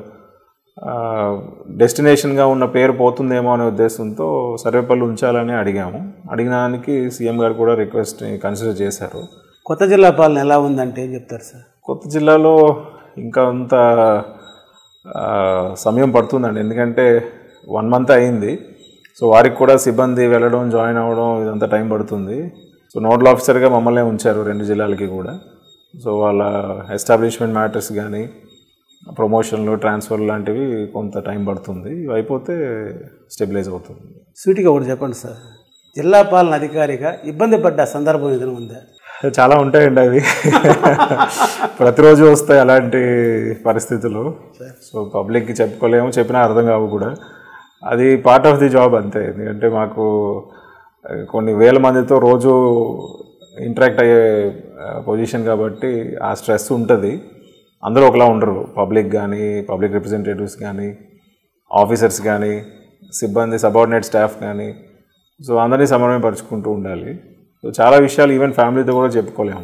డెస్టినేషన్గా ఉన్న పేరు పోతుందేమో అనే ఉద్దేశంతో సర్వేపల్లి ఉంచాలని అడిగాము అడిగినానికి సీఎం గారు కూడా రిక్వెస్ట్ కన్సిడర్ చేశారు కొత్త జిల్లా పాలన ఎలా ఉందంటే ఏం చెప్తారు సార్ కొత్త జిల్లాలో ఇంకా అంత ఆ, సమయం పడుతుందండి ఎందుకంటే వన్ మంత్ అయింది సో వారికి కూడా సిబ్బంది వెళ్ళడం జాయిన్ అవ్వడం ఇదంతా టైం పడుతుంది సో నోడల్ ఆఫీసర్గా మమ్మల్ని ఉంచారు రెండు జిల్లాలకి కూడా సో వాళ్ళ ఎస్టాబ్లిష్మెంట్ మ్యాటర్స్ కానీ ప్రమోషన్లు ట్రాన్స్ఫర్ లాంటివి కొంత టైం పడుతుంది ఇవి అయిపోతే స్టెబిలైజ్ అవుతుంది సూటిగా ఒకటి చెప్పండి సార్ జిల్లా పాలన అధికారిగా ఇబ్బంది పడ్డ సందర్భం ఏదైనా ఉందా చాలా ఉంటాయండి అవి ప్రతిరోజు వస్తాయి అలాంటి పరిస్థితులు సో పబ్లిక్కి చెప్పుకోలేము చెప్పినా అర్థం కావు కూడా అది పార్ట్ ఆఫ్ ది జాబ్ అంతే ఎందుకంటే మాకు ఆ, కొన్ని వేల మందితో రోజు ఇంటరాక్ట్ అయ్యే పొజిషన్ కాబట్టి ఆ స్ట్రెస్ ఉంటుంది అందరూ ఒకలా ఉండరు పబ్లిక్ కానీ పబ్లిక్ రిప్రజెంటేటివ్స్ కానీ ఆఫీసర్స్ కానీ సిబ్బంది సబార్డినేట్ స్టాఫ్ కానీ సో అందరినీ సమన్వయపరుచుకుంటూ ఉండాలి సో చాలా విషయాలు ఈవెన్ ఫ్యామిలీతో కూడా చెప్పుకోలేము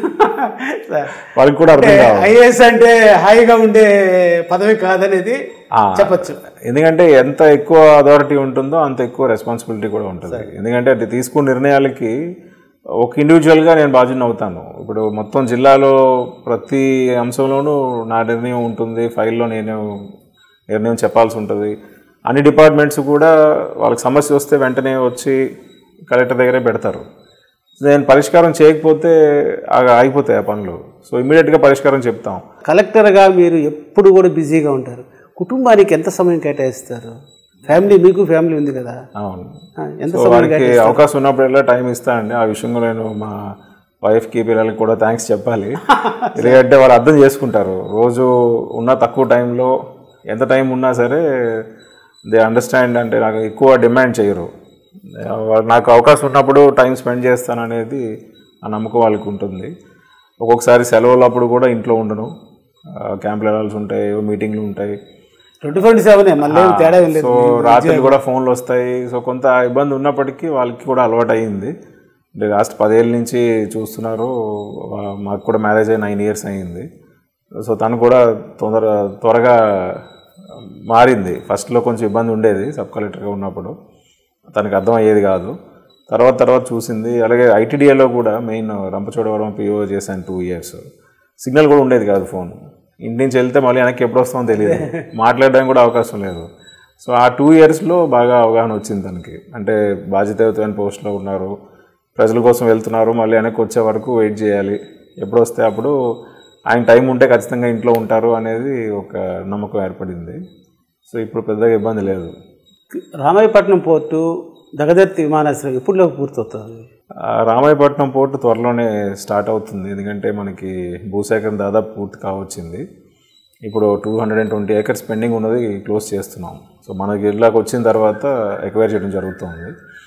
సార్ వాళ్ళకి కూడా అర్థం కావాలి ఐఏఎస్ అంటే హాయిగా ఉండే పదవి కాదనేది ఆ, చెప్పచ్చు ఎందుకంటే ఎంత ఎక్కువ అథారిటీ ఉంటుందో అంత ఎక్కువ రెస్పాన్సిబిలిటీ కూడా ఉంటుంది ఎందుకంటే అది తీసుకున్న నిర్ణయాలకి ఒక ఇండివిజువల్గా నేను బాధ్యత అవుతాను ఇప్పుడు మొత్తం జిల్లాలో ప్రతి అంశంలోనూ నా నిర్ణయం ఉంటుంది ఫైల్లో నేను నిర్ణయం చెప్పాల్సి ఉంటుంది అన్ని డిపార్ట్మెంట్స్ కూడా వాళ్ళకి సమస్య వస్తే వెంటనే వచ్చి కలెక్టర్ దగ్గరే పెడతారు నేను పరిష్కారం చేయకపోతే ఆగ- ఆగిపోతాయి ఆ పనులు సో ఇమీడియట్గా పరిష్కారం చెప్తాం కలెక్టర్గా మీరు ఎప్పుడు కూడా బిజీగా ఉంటారు కుటుంబానికి ఎంత సమయం కేటాయిస్తారు ఫ్యామిలీ మీకు ఫ్యామిలీ ఉంది కదా అవును ఆ, ఎంత సో వారికి అవకాశం ఉన్నప్పుడల్లా టైం ఇస్తానండి ఆ విషయంలో నేను మా వైఫ్కి పిల్లలకి కూడా థ్యాంక్స్ చెప్పాలి ఎందుకంటే వాళ్ళు అర్థం చేసుకుంటారు రోజు ఉన్న తక్కువ టైంలో ఎంత టైం ఉన్నా సరే దే అండర్స్టాండ్ అంటే నాకు ఎక్కువ డిమాండ్ చేయరు వాళ్ళు నాకు అవకాశం ఉన్నప్పుడు టైం స్పెండ్ చేస్తాను అనేది ఆ నమ్మకం వాళ్ళకి ఉంటుంది ఒక్కొక్కసారి సెలవులప్పుడు కూడా ఇంట్లో ఉండను క్యాంపులు వెళ్ళాల్సి ఉంటాయి మీటింగ్లు ఉంటాయి ట్వంటీ ఫోర్ సెవెన్ మళ్ళీ ఏం తేడా ఏం లేదు సో రాత్రి కూడా ఫోన్లు వస్తాయి సో కొంత ఇబ్బంది ఉన్నప్పటికీ వాళ్ళకి కూడా అలవాటు అయ్యింది అంటే లాస్ట్ పదేళ్ళ నుంచి చూస్తున్నారు వా- మాకు కూడా మ్యారేజ్ అయ్యి నైన్ ఇయర్స్ అయ్యింది సో తను కూడా తొందర త్వరగా మారింది ఫస్ట్లో కొంచెం ఇబ్బంది ఉండేది సబ్ కలెక్టర్గా ఉన్నప్పుడు తనకి అర్థం అయ్యేది కాదు తర్వాత తర్వాత చూసింది అలాగే ఐటీడీఏలో కూడా మెయిన్ రంపచోడవరం పిఓ చేశాను టూ ఇయర్స్ సిగ్నల్ కూడా ఉండేది కాదు ఫోన్ ఇంటి నుంచి వెళ్తే మళ్ళీ వెనక్కి ఎప్పుడు వస్తామో తెలియదు మాట్లాడడానికి కూడా అవకాశం లేదు సో ఆ టూ ఇయర్స్లో బాగా అవగాహన వచ్చింది తనకి అంటే బాధ్యతయుతమైన పోస్ట్లో ఉన్నారు ప్రజల కోసం వెళ్తున్నారు మళ్ళీ వెనక్కి వచ్చే వరకు వెయిట్ చేయాలి ఎప్పుడు వస్తే అప్పుడు ఆయన టైం ఉంటే ఖచ్చితంగా ఇంట్లో ఉంటారు అనేది ఒక నమ్మకం ఏర్పడింది సో ఇప్పుడు పెద్దగా ఇబ్బంది లేదు రామాయపట్నం పోర్టు దగదర్తి విమానాశ్రయం ఎప్పుడులోకి పూర్తవుతుంది ఆ రామాయపట్నం పోర్టు త్వరలోనే స్టార్ట్ అవుతుంది ఎందుకంటే మనకి భూసేకరణ దాదాపు పూర్తి కావచ్చింది ఇప్పుడు two hundred and twenty acres pending ఉన్నది క్లోజ్ చేస్తున్నాం సో మనకి ఇళ్ళకి వచ్చిన తర్వాత ఎక్వైర్ చేయడం జరుగుతుంది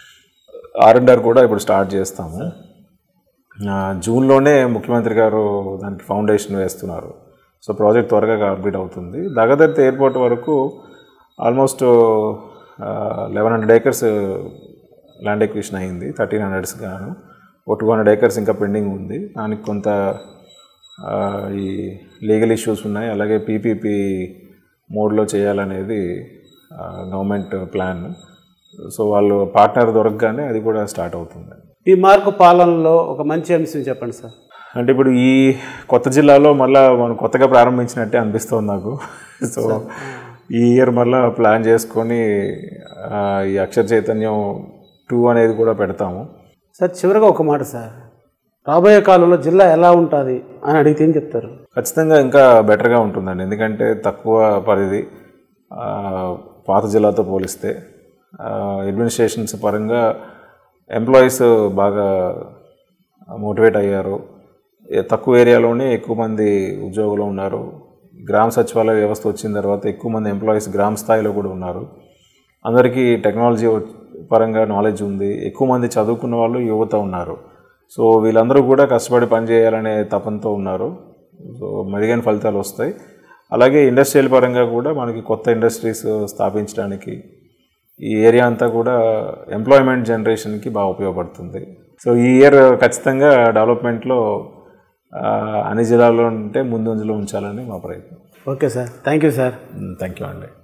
ఆర్ అండ్ ఆర్ కూడా ఇప్పుడు స్టార్ట్ చేస్తాము ఆ, జూన్లోనే ముఖ్యమంత్రి గారు దానికి ఫౌండేషన్ వేస్తున్నారు సో ప్రాజెక్ట్ త్వరగా కంప్లీట్ అవుతుంది దగదర్తి ఎయిర్పోర్ట్ వరకు almost eleven hundred acres land acquisition అయింది థర్టీన్ హండ్రెడ్స్ గాను ఓ టూ హండ్రెడ్ ఏకర్స్ ఇంకా పెండింగ్ ఉంది దానికి కొంత ఆ, ఈ లీగల్ ఇష్యూస్ ఉన్నాయి అలాగే పీపీపీ మోడ్లో చేయాలనేది గవర్నమెంట్ ప్లాన్ సో వాళ్ళు పార్ట్నర్ దొరకగానే అది కూడా స్టార్ట్ అవుతుంది ఈ మార్కు పాలనలో ఒక మంచి అంశం చెప్పండి సార్ అంటే ఇప్పుడు ఈ కొత్త జిల్లాలో మళ్ళీ మనం కొత్తగా ప్రారంభించినట్టే అనిపిస్తుంది నాకు సో ఈ ఇయర్ మళ్ళీ ప్లాన్ చేసుకొని ఆ, ఈ అక్షర చైతన్యం టూ అనేది కూడా పెడతాము సార్ చివరిగా ఒక మాట సార్ రాబోయే కాలంలో జిల్లా ఎలా ఉంటుంది అని అడిగితే ఏం చెప్తారు ఖచ్చితంగా ఇంకా బెటర్గా ఉంటుందండి ఎందుకంటే తక్కువ పరిధి ఆ, పాత జిల్లాతో పోలిస్తే అడ్మినిస్ట్రేషన్స్ పరంగా ఎంప్లాయీస్ బాగా మోటివేట్ అయ్యారు ఏ- తక్కువ ఏరియాలోనే ఎక్కువ మంది ఉద్యోగులు ఉన్నారు గ్రామ సచివాలయ వ్యవస్థ వచ్చిన తర్వాత ఎక్కువ మంది ఎంప్లాయీస్ గ్రామ స్థాయిలో కూడా ఉన్నారు అందరికీ టెక్నాలజీ వ- పరంగా నాలెడ్జ్ ఉంది ఎక్కువ మంది చదువుకున్న వాళ్ళు యువత ఉన్నారు సో వీళ్ళందరూ కూడా కష్టపడి పనిచేయాలనే తపంతో ఉన్నారు సో మెరుగైన ఫలితాలు వస్తాయి అలాగే ఇండస్ట్రియల్ పరంగా కూడా మనకి కొత్త ఇండస్ట్రీస్ స్థాపించడానికి ఈ ఏరియా అంతా కూడా ఎంప్లాయ్మెంట్ జనరేషన్కి బాగా ఉపయోగపడుతుంది సో ఈ ఇయర్ ఖచ్చితంగా డెవలప్మెంట్లో ఆ, అన్ని జిల్లాల్లో ఉంటే ముందంజలో ఉంచాలని మా ప్రయత్నం okay sir thank you sir thank you అండి